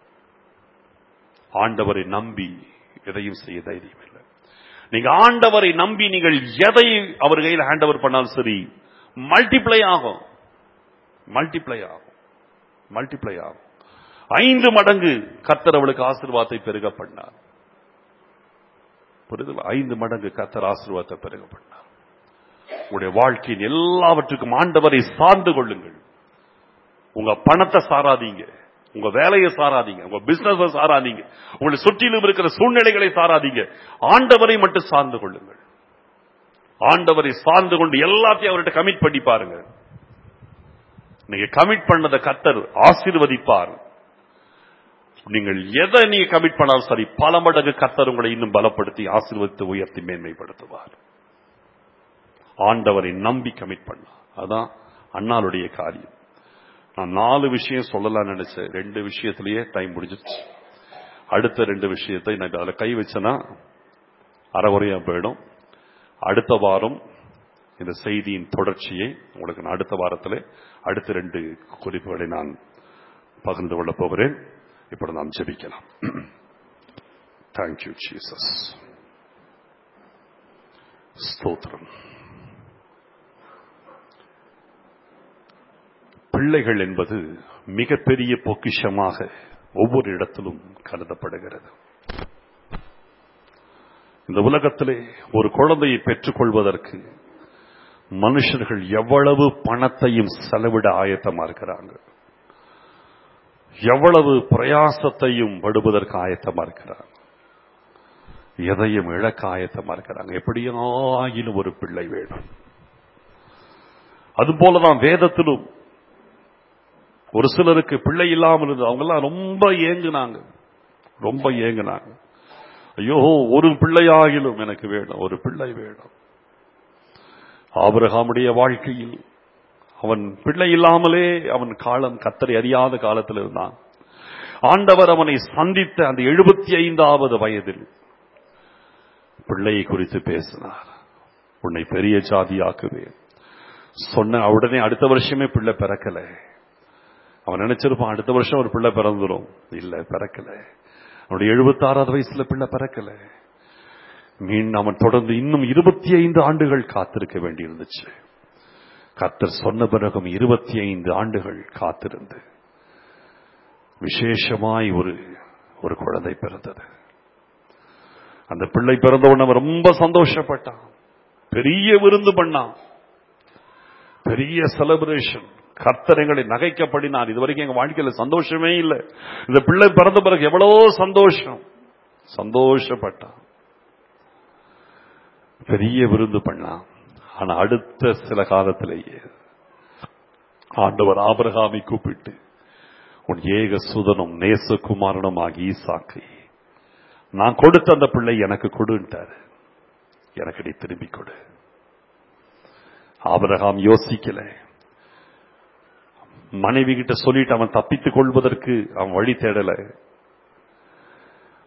ஆண்டவரை நம்பி எதையும் செய்ய தைரியம் இல்லை நீங்க ஆண்டவரை நம்பி நீங்கள் எதை அவர் கையில் ஹேண்ட் ஓவர் பண்ணாலும் சரி மல்டிப்ளை ஆகும் மல்டிப்ளை ஆகும் மல்டிப்ளை ஆகும் ஐந்து மடங்கு கர்த்தர் அவளுக்கு ஆசீர்வாதத்தை பெருக பண்ணார் புரியுது ஐந்து மடங்கு கர்த்தர் ஆசீர்வாதத்தை பெருக பண்ணார் உங்களுடைய வாழ்க்கையின் எல்லாவற்றுக்கும் ஆண்டவரை சார்ந்து கொள்ளுங்கள் உங்க பணத்தை சாராதீங்க உங்க வேலையை சாராதீங்க உங்க பிசினஸ் சாராதீங்க உங்களை சுற்றிலும் இருக்கிற சூழ்நிலைகளை சாராதீங்க ஆண்டவரை மட்டும் சார்ந்து கொள்ளுங்கள் ஆண்டவரை சார்ந்து கொண்டு எல்லாத்தையும் அவர்கிட்ட கமிட் பண்ணி பாருங்க நீங்க கமிட் பண்ணத கத்தர் ஆசீர்வதிப்பார் நீங்கள் எதை நீங்க கமிட் பண்ணாலும் சரி பல மடங்கு கத்தர் உங்களை இன்னும் பலப்படுத்தி ஆசீர்வதித்து உயர்த்தி மேன்மைப்படுத்துவார் ஆண்டவரை நம்பி கமிட் பண்ண அதான் அண்ணாளுடைய காரியம் நான் நாலு விஷயம் சொல்லலாம் நினைச்சேன் ரெண்டு விஷயத்திலேயே டைம் முடிஞ்சிருச்சு அடுத்த ரெண்டு விஷயத்தை நான் அதில் கை வச்சேன்னா அறகுறையா போயிடும் அடுத்த வாரம் இந்த செய்தியின் தொடர்ச்சியை உங்களுக்கு நான் அடுத்த வாரத்தில் அடுத்த ரெண்டு குறிப்புகளை நான் பகிர்ந்து கொள்ளப் போகிறேன் இப்படி நாம் ஜெபிக்கலாம் தேங்க்யூ ஜீசஸ் ஸ்தோத்திரம் பிள்ளைகள் என்பது மிகப்பெரிய பொக்கிஷமாக ஒவ்வொரு இடத்திலும் கருதப்படுகிறது இந்த உலகத்திலே ஒரு குழந்தையை பெற்றுக்கொள்வதற்கு மனுஷர்கள் எவ்வளவு பணத்தையும் செலவிட ஆயத்தமா இருக்கிறாங்க எவ்வளவு பிரயாசத்தையும் படுவதற்கு ஆயத்தமா இருக்கிறாங்க எதையும் இழக்க ஆயத்தமா இருக்கிறாங்க எப்படியாயிலும் ஒரு பிள்ளை வேணும் அதுபோலதான் வேதத்திலும் ஒரு சிலருக்கு பிள்ளை இல்லாமல் இருந்தது அவங்க எல்லாம் ரொம்ப ஏங்குனாங்க ரொம்ப ஏங்குனாங்க ஐயோ ஒரு பிள்ளையாகிலும் எனக்கு வேணும் ஒரு பிள்ளை வேணும் ஆபிரகாமுடைய வாழ்க்கையில் அவன் பிள்ளை இல்லாமலே அவன் காலம் கத்தரை அறியாத காலத்தில் இருந்தான் ஆண்டவர் அவனை சந்தித்த அந்த எழுபத்தி ஐந்தாவது வயதில் பிள்ளையை குறித்து பேசினார் உன்னை பெரிய ஜாதியாக்குவேன் சொன்ன உடனே அடுத்த வருஷமே பிள்ளை பிறக்கல அவன் நினைச்சிருப்பான் அடுத்த வருஷம் ஒரு பிள்ளை பிறந்துடும் இல்ல பிறக்கல அவனுடைய எழுபத்தாறாவது வயசுல பிள்ளை பிறக்கல மீன் அவன் தொடர்ந்து இன்னும் இருபத்தி ஐந்து ஆண்டுகள் காத்திருக்க வேண்டியிருந்துச்சு கர்த்தர் சொன்ன பிறகும் இருபத்தி ஐந்து ஆண்டுகள் காத்திருந்து விசேஷமாய் ஒரு ஒரு குழந்தை பிறந்தது அந்த பிள்ளை பிறந்தவுடனே அவன் ரொம்ப சந்தோஷப்பட்டான் பெரிய விருந்து பண்ணான் பெரிய செலிப்ரேஷன் கர்த்தனைகளை நகைக்கப்படினார் இது வரைக்கும் எங்க வாழ்க்கையில சந்தோஷமே இல்லை இந்த பிள்ளை பிறந்த பிறகு எவ்வளவோ சந்தோஷம் சந்தோஷப்பட்டான் பெரிய விருந்து பண்ணான் ஆனா அடுத்த சில காலத்திலேயே ஆண்டவர் ஆபிரகாமை கூப்பிட்டு உன் ஏக சுதனும் நேசகுமாரனும் ஆகி ஈசாக்கை நான் கொடுத்த அந்த பிள்ளை எனக்கு கொடுன்ட்டாரு எனக்கு நீ திரும்பி கொடு ஆபிரகாம் யோசிக்கல மனைவி கிட்ட சொல்லிட்டு அவன் தப்பித்துக் கொள்வதற்கு அவன் வழி தேடல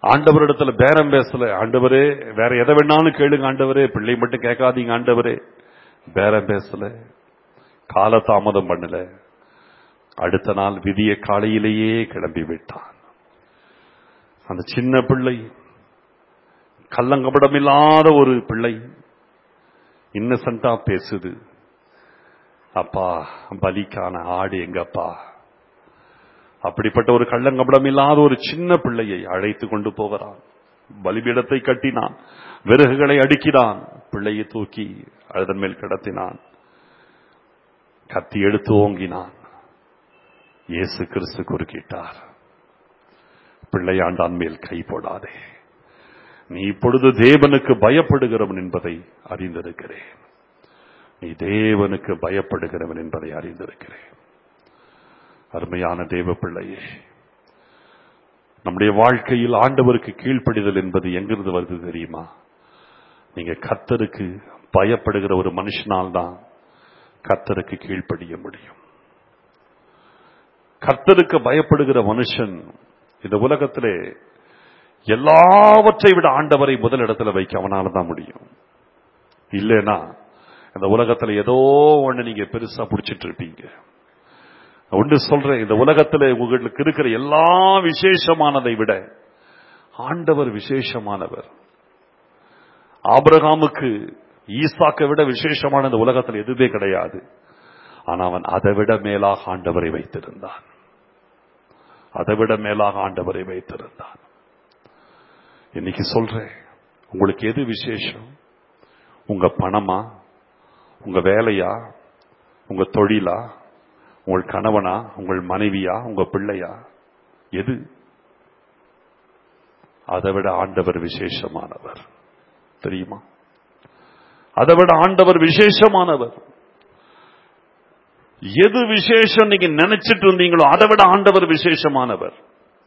ஆண்டவரிடத்துல பேரம் பேசல ஆண்டவரே வேற எதை வேணாலும் கேளுங்க ஆண்டவரே பிள்ளை மட்டும் கேட்காதீங்க ஆண்டவரே பேரம் பேசல காலதாமதம் பண்ணல அடுத்த நாள் விதிய காலையிலேயே கிளம்பி விட்டான் அந்த சின்ன பிள்ளை கள்ளங்கபடம் இல்லாத ஒரு பிள்ளை இன்னசென்டா பேசுது அப்பா பலிக்கான ஆடு எங்கப்பா அப்படிப்பட்ட ஒரு கள்ளங்கபடம் இல்லாத ஒரு சின்ன பிள்ளையை அழைத்து கொண்டு போகிறான் பலிபீடத்தை கட்டினான் விறகுகளை அடுக்கினான் பிள்ளையை தூக்கி அதன் மேல் கிடத்தினான் கத்தி எடுத்து ஓங்கினான் இயேசு கிறிஸ்து குறுக்கிட்டார் பிள்ளையாண்டான் மேல் கை போடாதே நீ இப்பொழுது தேவனுக்கு பயப்படுகிறவன் என்பதை அறிந்திருக்கிறேன் நீ தேவனுக்கு பயப்படுகிறவன் என்பதை அறிந்திருக்கிறேன் அருமையான தேவ பிள்ளையே நம்முடைய வாழ்க்கையில் ஆண்டவருக்கு கீழ்ப்படிதல் என்பது எங்கிருந்து வருது தெரியுமா நீங்க கத்தருக்கு பயப்படுகிற ஒரு மனுஷனால் தான் கத்தருக்கு கீழ்ப்படிய முடியும் கர்த்தருக்கு பயப்படுகிற மனுஷன் இந்த உலகத்திலே எல்லாவற்றை விட ஆண்டவரை முதலிடத்துல வைக்க அவனால தான் முடியும் இல்லைன்னா இந்த உலகத்துல ஏதோ ஒண்ணு நீங்க பெருசா பிடிச்சிட்டு இருப்பீங்க ஒன்று சொல்றேன் இந்த உலகத்துல உங்களுக்கு இருக்கிற எல்லா விசேஷமானதை விட ஆண்டவர் விசேஷமானவர் ஆபிரகாமுக்கு ஈசாக்கை விட விசேஷமான இந்த உலகத்தில் எதுவுமே கிடையாது ஆனா அவன் அதை விட மேலாக ஆண்டவரை வைத்திருந்தான் அதை விட மேலாக ஆண்டவரை வைத்திருந்தான் இன்னைக்கு சொல்றேன் உங்களுக்கு எது விசேஷம் உங்க பணமா உங்க வேலையா உங்க தொழிலா உங்கள் கணவனா உங்கள் மனைவியா உங்க பிள்ளையா எது அதை விட ஆண்டவர் விசேஷமானவர் தெரியுமா அதை விட ஆண்டவர் விசேஷமானவர் எது விசேஷம் நீங்க நினைச்சிட்டு இருந்தீங்களோ அதை விட ஆண்டவர் விசேஷமானவர்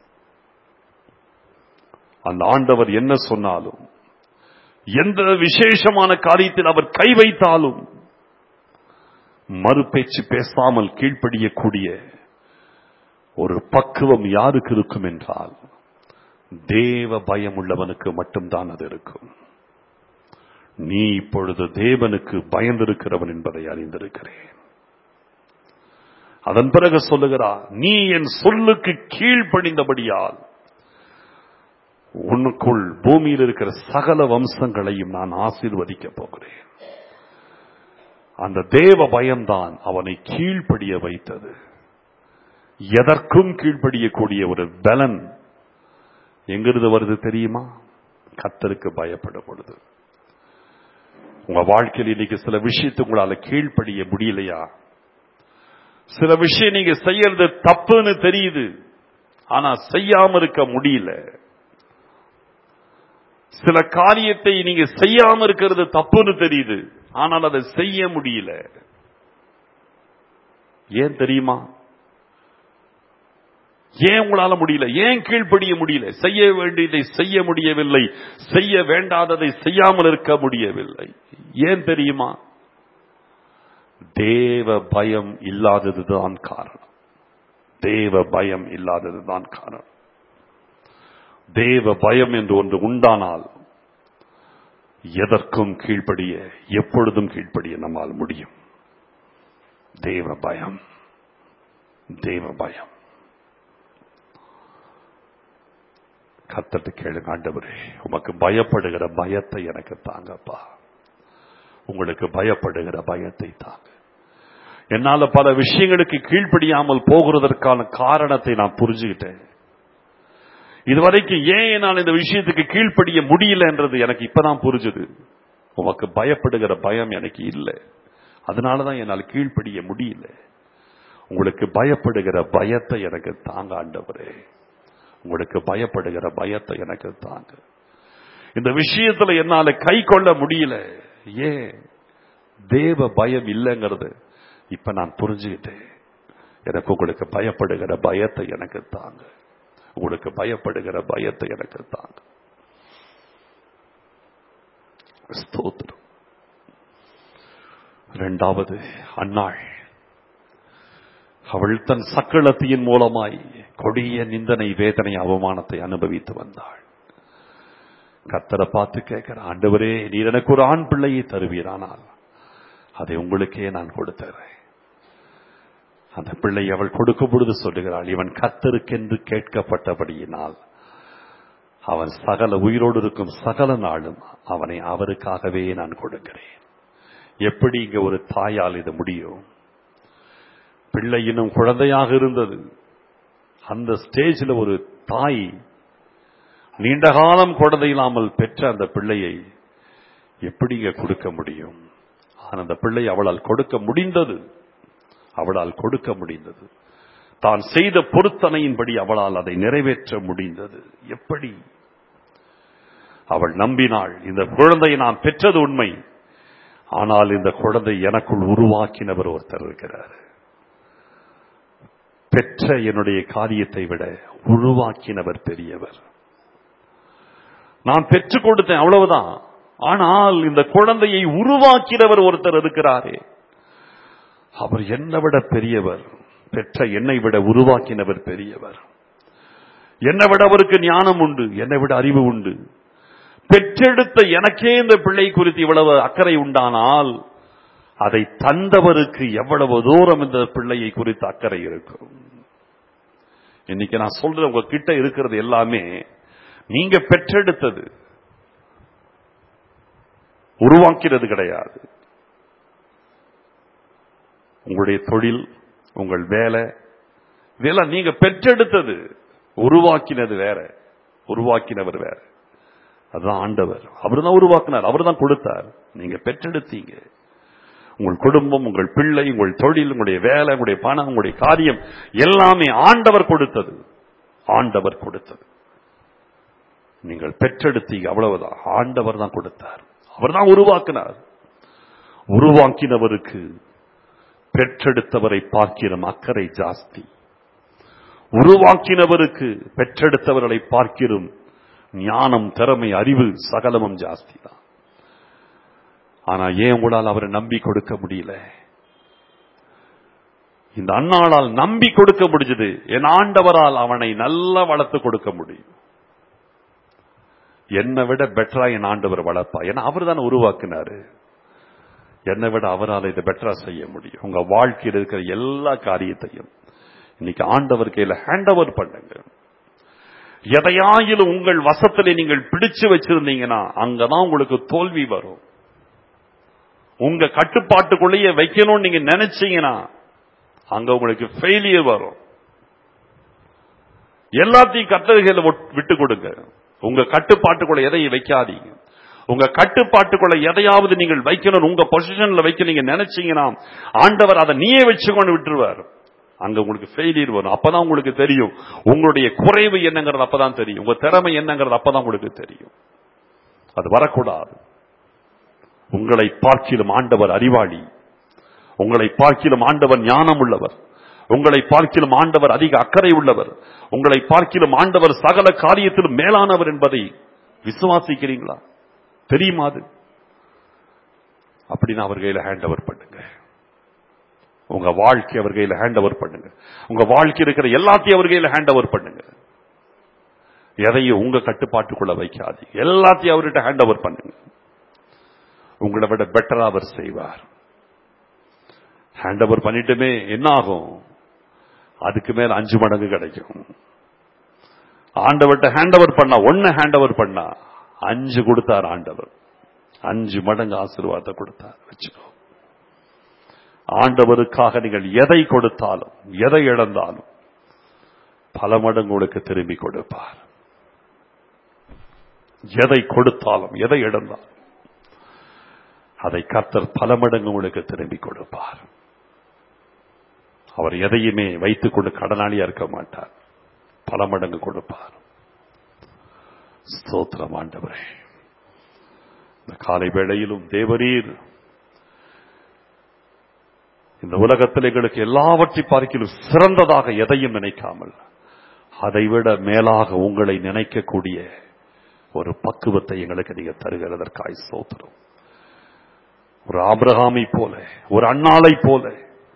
அந்த ஆண்டவர் என்ன சொன்னாலும் எந்த விசேஷமான காரியத்தில் அவர் கை வைத்தாலும் மறுபேச்சு பேசாமல் கீழ்ப்படியக்கூடிய ஒரு பக்குவம் யாருக்கு இருக்கும் என்றால் தேவ பயம் உள்ளவனுக்கு மட்டும்தான் அது இருக்கும் நீ இப்பொழுது தேவனுக்கு பயந்திருக்கிறவன் என்பதை அறிந்திருக்கிறேன் அதன் பிறகு சொல்லுகிறார் நீ என் சொல்லுக்கு கீழ்ப்படிந்தபடியால் உனக்குள் பூமியில் இருக்கிற சகல வம்சங்களையும் நான் ஆசீர்வதிக்க போகிறேன் அந்த தேவ பயம்தான் அவனை கீழ்ப்படிய வைத்தது எதற்கும் கீழ்ப்படியக்கூடிய ஒரு பலன் எங்கிருந்து வருது தெரியுமா கத்தருக்கு பயப்படும் பொழுது உங்க வாழ்க்கையில் இன்னைக்கு சில விஷயத்தை உங்களால கீழ்ப்படிய முடியலையா சில விஷயம் நீங்க செய்யறது தப்புன்னு தெரியுது ஆனா செய்யாம இருக்க முடியல சில காரியத்தை நீங்க செய்யாம இருக்கிறது தப்புன்னு தெரியுது ஆனால் அதை செய்ய முடியல ஏன் தெரியுமா ஏன் உங்களால முடியல ஏன் கீழ்ப்படிய முடியல செய்ய வேண்டியதை செய்ய முடியவில்லை செய்ய வேண்டாததை செய்யாமல் இருக்க முடியவில்லை ஏன் தெரியுமா தேவ பயம் இல்லாததுதான் காரணம் தேவ பயம் இல்லாததுதான் காரணம் தேவ பயம் என்று ஒன்று உண்டானால் எதற்கும் கீழ்ப்படிய எப்பொழுதும் கீழ்ப்படிய நம்மால் முடியும் தேவ பயம் தேவ பயம் கத்தட்டு கேளுங்க ஆண்டவரே உமக்கு பயப்படுகிற பயத்தை எனக்கு தாங்கப்பா உங்களுக்கு பயப்படுகிற பயத்தை தாங்க என்னால பல விஷயங்களுக்கு கீழ்ப்படியாமல் போகிறதற்கான காரணத்தை நான் புரிஞ்சுக்கிட்டேன் இதுவரைக்கும் ஏன் நான் இந்த விஷயத்துக்கு கீழ்ப்படிய முடியலன்றது எனக்கு இப்பதான் புரிஞ்சுது உமக்கு பயப்படுகிற பயம் எனக்கு இல்லை அதனாலதான் என்னால் கீழ்ப்படிய முடியல உங்களுக்கு பயப்படுகிற பயத்தை எனக்கு தாங்க ஆண்டவரே உங்களுக்கு பயப்படுகிற பயத்தை எனக்கு தாங்க இந்த விஷயத்துல என்னால கை கொள்ள முடியல ஏன் தேவ பயம் இல்லைங்கிறது இப்ப நான் புரிஞ்சுக்கிட்டேன் எனக்கு உங்களுக்கு பயப்படுகிற பயத்தை எனக்கு தாங்க உங்களுக்கு பயப்படுகிற பயத்தை எனக்கு தாங்க ஸ்தோத்திரம் இரண்டாவது அன்னாள் அவள் தன் சக்களத்தியின் மூலமாய் கொடிய நிந்தனை வேதனை அவமானத்தை அனுபவித்து வந்தாள் கத்தரை பார்த்து கேட்கிற ஆண்டவரே நீர் எனக்கு ஒரு ஆண் பிள்ளையை தருவீரானால் அதை உங்களுக்கே நான் கொடுத்தறேன் அந்த பிள்ளை அவள் கொடுக்கும் பொழுது சொல்லுகிறாள் இவன் கத்தருக்கென்று கேட்கப்பட்டபடியினால் அவன் சகல உயிரோடு இருக்கும் சகல நாளும் அவனை அவருக்காகவே நான் கொடுக்கிறேன் எப்படி இங்க ஒரு தாயால் இது முடியும் பிள்ளை இன்னும் குழந்தையாக இருந்தது அந்த ஸ்டேஜில் ஒரு தாய் நீண்ட காலம் குழந்தை இல்லாமல் பெற்ற அந்த பிள்ளையை எப்படி இங்க கொடுக்க முடியும் ஆனால் அந்த பிள்ளை அவளால் கொடுக்க முடிந்தது அவளால் கொடுக்க முடிந்தது தான் செய்த பொருத்தனையின்படி அவளால் அதை நிறைவேற்ற முடிந்தது எப்படி அவள் நம்பினாள் இந்த குழந்தையை நான் பெற்றது உண்மை ஆனால் இந்த குழந்தை எனக்குள் உருவாக்கினவர் ஒருத்தர் இருக்கிறார் பெற்ற என்னுடைய காரியத்தை விட உருவாக்கினவர் பெரியவர் நான் பெற்றுக் கொடுத்தேன் அவ்வளவுதான் ஆனால் இந்த குழந்தையை உருவாக்கினவர் ஒருத்தர் இருக்கிறாரே அவர் என்னை விட பெரியவர் பெற்ற என்னை விட உருவாக்கினவர் பெரியவர் என்னை விட அவருக்கு ஞானம் உண்டு என்னை விட அறிவு உண்டு பெற்றெடுத்த எனக்கே இந்த பிள்ளை குறித்து இவ்வளவு அக்கறை உண்டானால் அதை தந்தவருக்கு எவ்வளவு தூரம் இந்த பிள்ளையை குறித்து அக்கறை இருக்கும் இன்னைக்கு நான் சொல்றது உங்க கிட்ட இருக்கிறது எல்லாமே நீங்க பெற்றெடுத்தது உருவாக்கிறது கிடையாது உங்களுடைய தொழில் உங்கள் வேலை இதெல்லாம் நீங்க பெற்றெடுத்தது உருவாக்கினது வேற உருவாக்கினவர் வேற அதுதான் ஆண்டவர் அவர் தான் உருவாக்கினார் அவர் தான் கொடுத்தார் நீங்க பெற்றெடுத்தீங்க உங்கள் குடும்பம் உங்கள் பிள்ளை உங்கள் தொழில் உங்களுடைய வேலை உங்களுடைய பணம் உங்களுடைய காரியம் எல்லாமே ஆண்டவர் கொடுத்தது ஆண்டவர் கொடுத்தது நீங்கள் பெற்றெடுத்தீங்க அவ்வளவுதான் ஆண்டவர் தான் கொடுத்தார் அவர் தான் உருவாக்கினார் உருவாக்கினவருக்கு பெற்றெடுத்தவரை பார்க்கிற அக்கறை ஜாஸ்தி உருவாக்கினவருக்கு பெற்றெடுத்தவர்களை பார்க்கிறோம் ஞானம் திறமை அறிவு சகலமும் ஜாஸ்தி தான் ஆனா ஏன் உங்களால் அவரை நம்பி கொடுக்க முடியல இந்த அண்ணாளால் நம்பி கொடுக்க முடிஞ்சது என் ஆண்டவரால் அவனை நல்லா வளர்த்து கொடுக்க முடியும் என்னை விட பெட்டரா என் ஆண்டவர் வளர்ப்பா ஏன்னா அவர் தானே உருவாக்குனாரு என்னை விட அவரால் இதை பெட்டரா செய்ய முடியும் உங்க வாழ்க்கையில் இருக்கிற எல்லா காரியத்தையும் இன்னைக்கு ஆண்டவர் கையில ஹேண்ட் ஓவர் பண்ணுங்க எதையாயிலும் உங்கள் வசத்திலே நீங்கள் பிடிச்சு வச்சிருந்தீங்கன்னா அங்கதான் உங்களுக்கு தோல்வி வரும் உங்க கட்டுப்பாட்டுக்குள்ளேயே வைக்கணும்னு நீங்க நினைச்சீங்கன்னா அங்க உங்களுக்கு ஃபெயிலியர் வரும் எல்லாத்தையும் கத்தகையில விட்டு கொடுங்க உங்க கட்டுப்பாட்டுக்குள்ள எதையும் வைக்காதீங்க உங்க கட்டுப்பாட்டுக்குள்ள எதையாவது நீங்கள் வைக்கணும் உங்க பொசிஷன்ல வைக்க நீங்க நினைச்சீங்கன்னா ஆண்டவர் அதை நீயே வச்சுக்கொண்டு விட்டுருவார் அங்க உங்களுக்கு ஃபெயிலியர் வரும் அப்பதான் உங்களுக்கு தெரியும் உங்களுடைய குறைவு என்னங்கிறது அப்பதான் தெரியும் உங்க திறமை என்னங்கிறது அப்பதான் உங்களுக்கு தெரியும் அது வரக்கூடாது உங்களை பார்க்கிலும் ஆண்டவர் அறிவாளி உங்களை பார்க்கிலும் ஆண்டவர் ஞானம் உள்ளவர் உங்களை பார்க்கிலும் ஆண்டவர் அதிக அக்கறை உள்ளவர் உங்களை பார்க்கிலும் ஆண்டவர் சகல காரியத்திலும் மேலானவர் என்பதை விசுவாசிக்கிறீங்களா தெரியுமா அது அப்படின்னு அவர் கையில ஹேண்ட் ஓவர் பண்ணுங்க உங்க வாழ்க்கை அவர் கையில ஹேண்ட் ஓவர் பண்ணுங்க உங்க வாழ்க்கை இருக்கிற எல்லாத்தையும் அவர் கையில ஹேண்ட் ஓவர் பண்ணுங்க எதையும் உங்க கட்டுப்பாட்டுக்குள்ள வைக்காது எல்லாத்தையும் அவர்கிட்ட ஹேண்ட் ஓவர் பண்ணுங்க உங்களை விட பெட்டரா அவர் செய்வார் ஹேண்ட் ஓவர் பண்ணிட்டுமே என்ன ஆகும் அதுக்கு மேல அஞ்சு மடங்கு கிடைக்கும் ஆண்டவர்கிட்ட ஹேண்ட் ஓவர் பண்ணா ஒன்னு ஹேண்ட் ஓவர் பண்ணா அஞ்சு கொடுத்தார் ஆண்டவர் அஞ்சு மடங்கு ஆசீர்வாதத்தை கொடுத்தார் வச்சுக்கோ ஆண்டவருக்காக நீங்கள் எதை கொடுத்தாலும் எதை இழந்தாலும் பல மடங்கு உங்களுக்கு திரும்பி கொடுப்பார் எதை கொடுத்தாலும் எதை இழந்தாலும் அதை கர்த்தர் பல மடங்கு உங்களுக்கு திரும்பி கொடுப்பார் அவர் எதையுமே வைத்துக் கொண்டு கடனாளியா இருக்க மாட்டார் பல மடங்கு கொடுப்பார் ஸ்தோத்திரம் ஆண்டவரே இந்த காலை வேளையிலும் தேவரீர் இந்த உலகத்தில் எங்களுக்கு எல்லாவற்றை பார்க்கிலும் சிறந்ததாக எதையும் நினைக்காமல் அதைவிட மேலாக உங்களை நினைக்கக்கூடிய ஒரு பக்குவத்தை எங்களுக்கு நீங்க தருகிறதற்காய் சோத்திரம் ஒரு ஆபிரகாமை போல ஒரு அண்ணாளை போல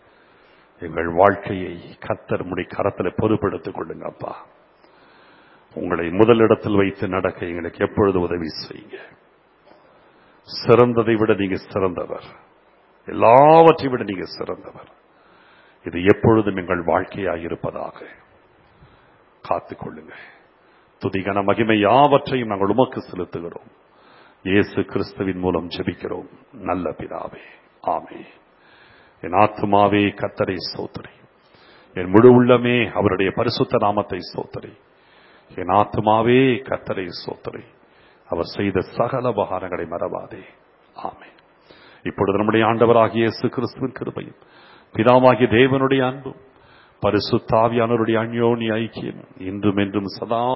எங்கள் வாழ்க்கையை கத்தர் முடி கரத்தில் பொறுப்படுத்திக் கொள்ளுங்க அப்பா உங்களை முதலிடத்தில் வைத்து நடக்க எங்களுக்கு எப்பொழுது உதவி செய்யுங்க சிறந்ததை விட நீங்க சிறந்தவர் எல்லாவற்றை விட நீங்க சிறந்தவர் இது எப்பொழுதும் எங்கள் வாழ்க்கையாக இருப்பதாக காத்துக்கொள்ளுங்க துதிகன மகிமை யாவற்றையும் நாங்கள் உமக்கு செலுத்துகிறோம் இயேசு கிறிஸ்துவின் மூலம் ஜெபிக்கிறோம் நல்ல பிதாவே ஆமே என் ஆத்துமாவே கத்தரை சோத்தரி என் முழு உள்ளமே அவருடைய பரிசுத்த நாமத்தை சோத்தரி என் ஆத்துமாவே கத்தரை சோத்தரி அவர் செய்த சகல உபகாரங்களை மறவாதே ஆமே இப்பொழுது நம்முடைய ஆண்டவராகிய இயேசு கிறிஸ்துவின் கிருபையும் பிதாவாகிய தேவனுடைய அன்பும் பரிசுத்தாவியானவருடைய அந்யோனி ஐக்கியம் இன்றும் என்றும் சதா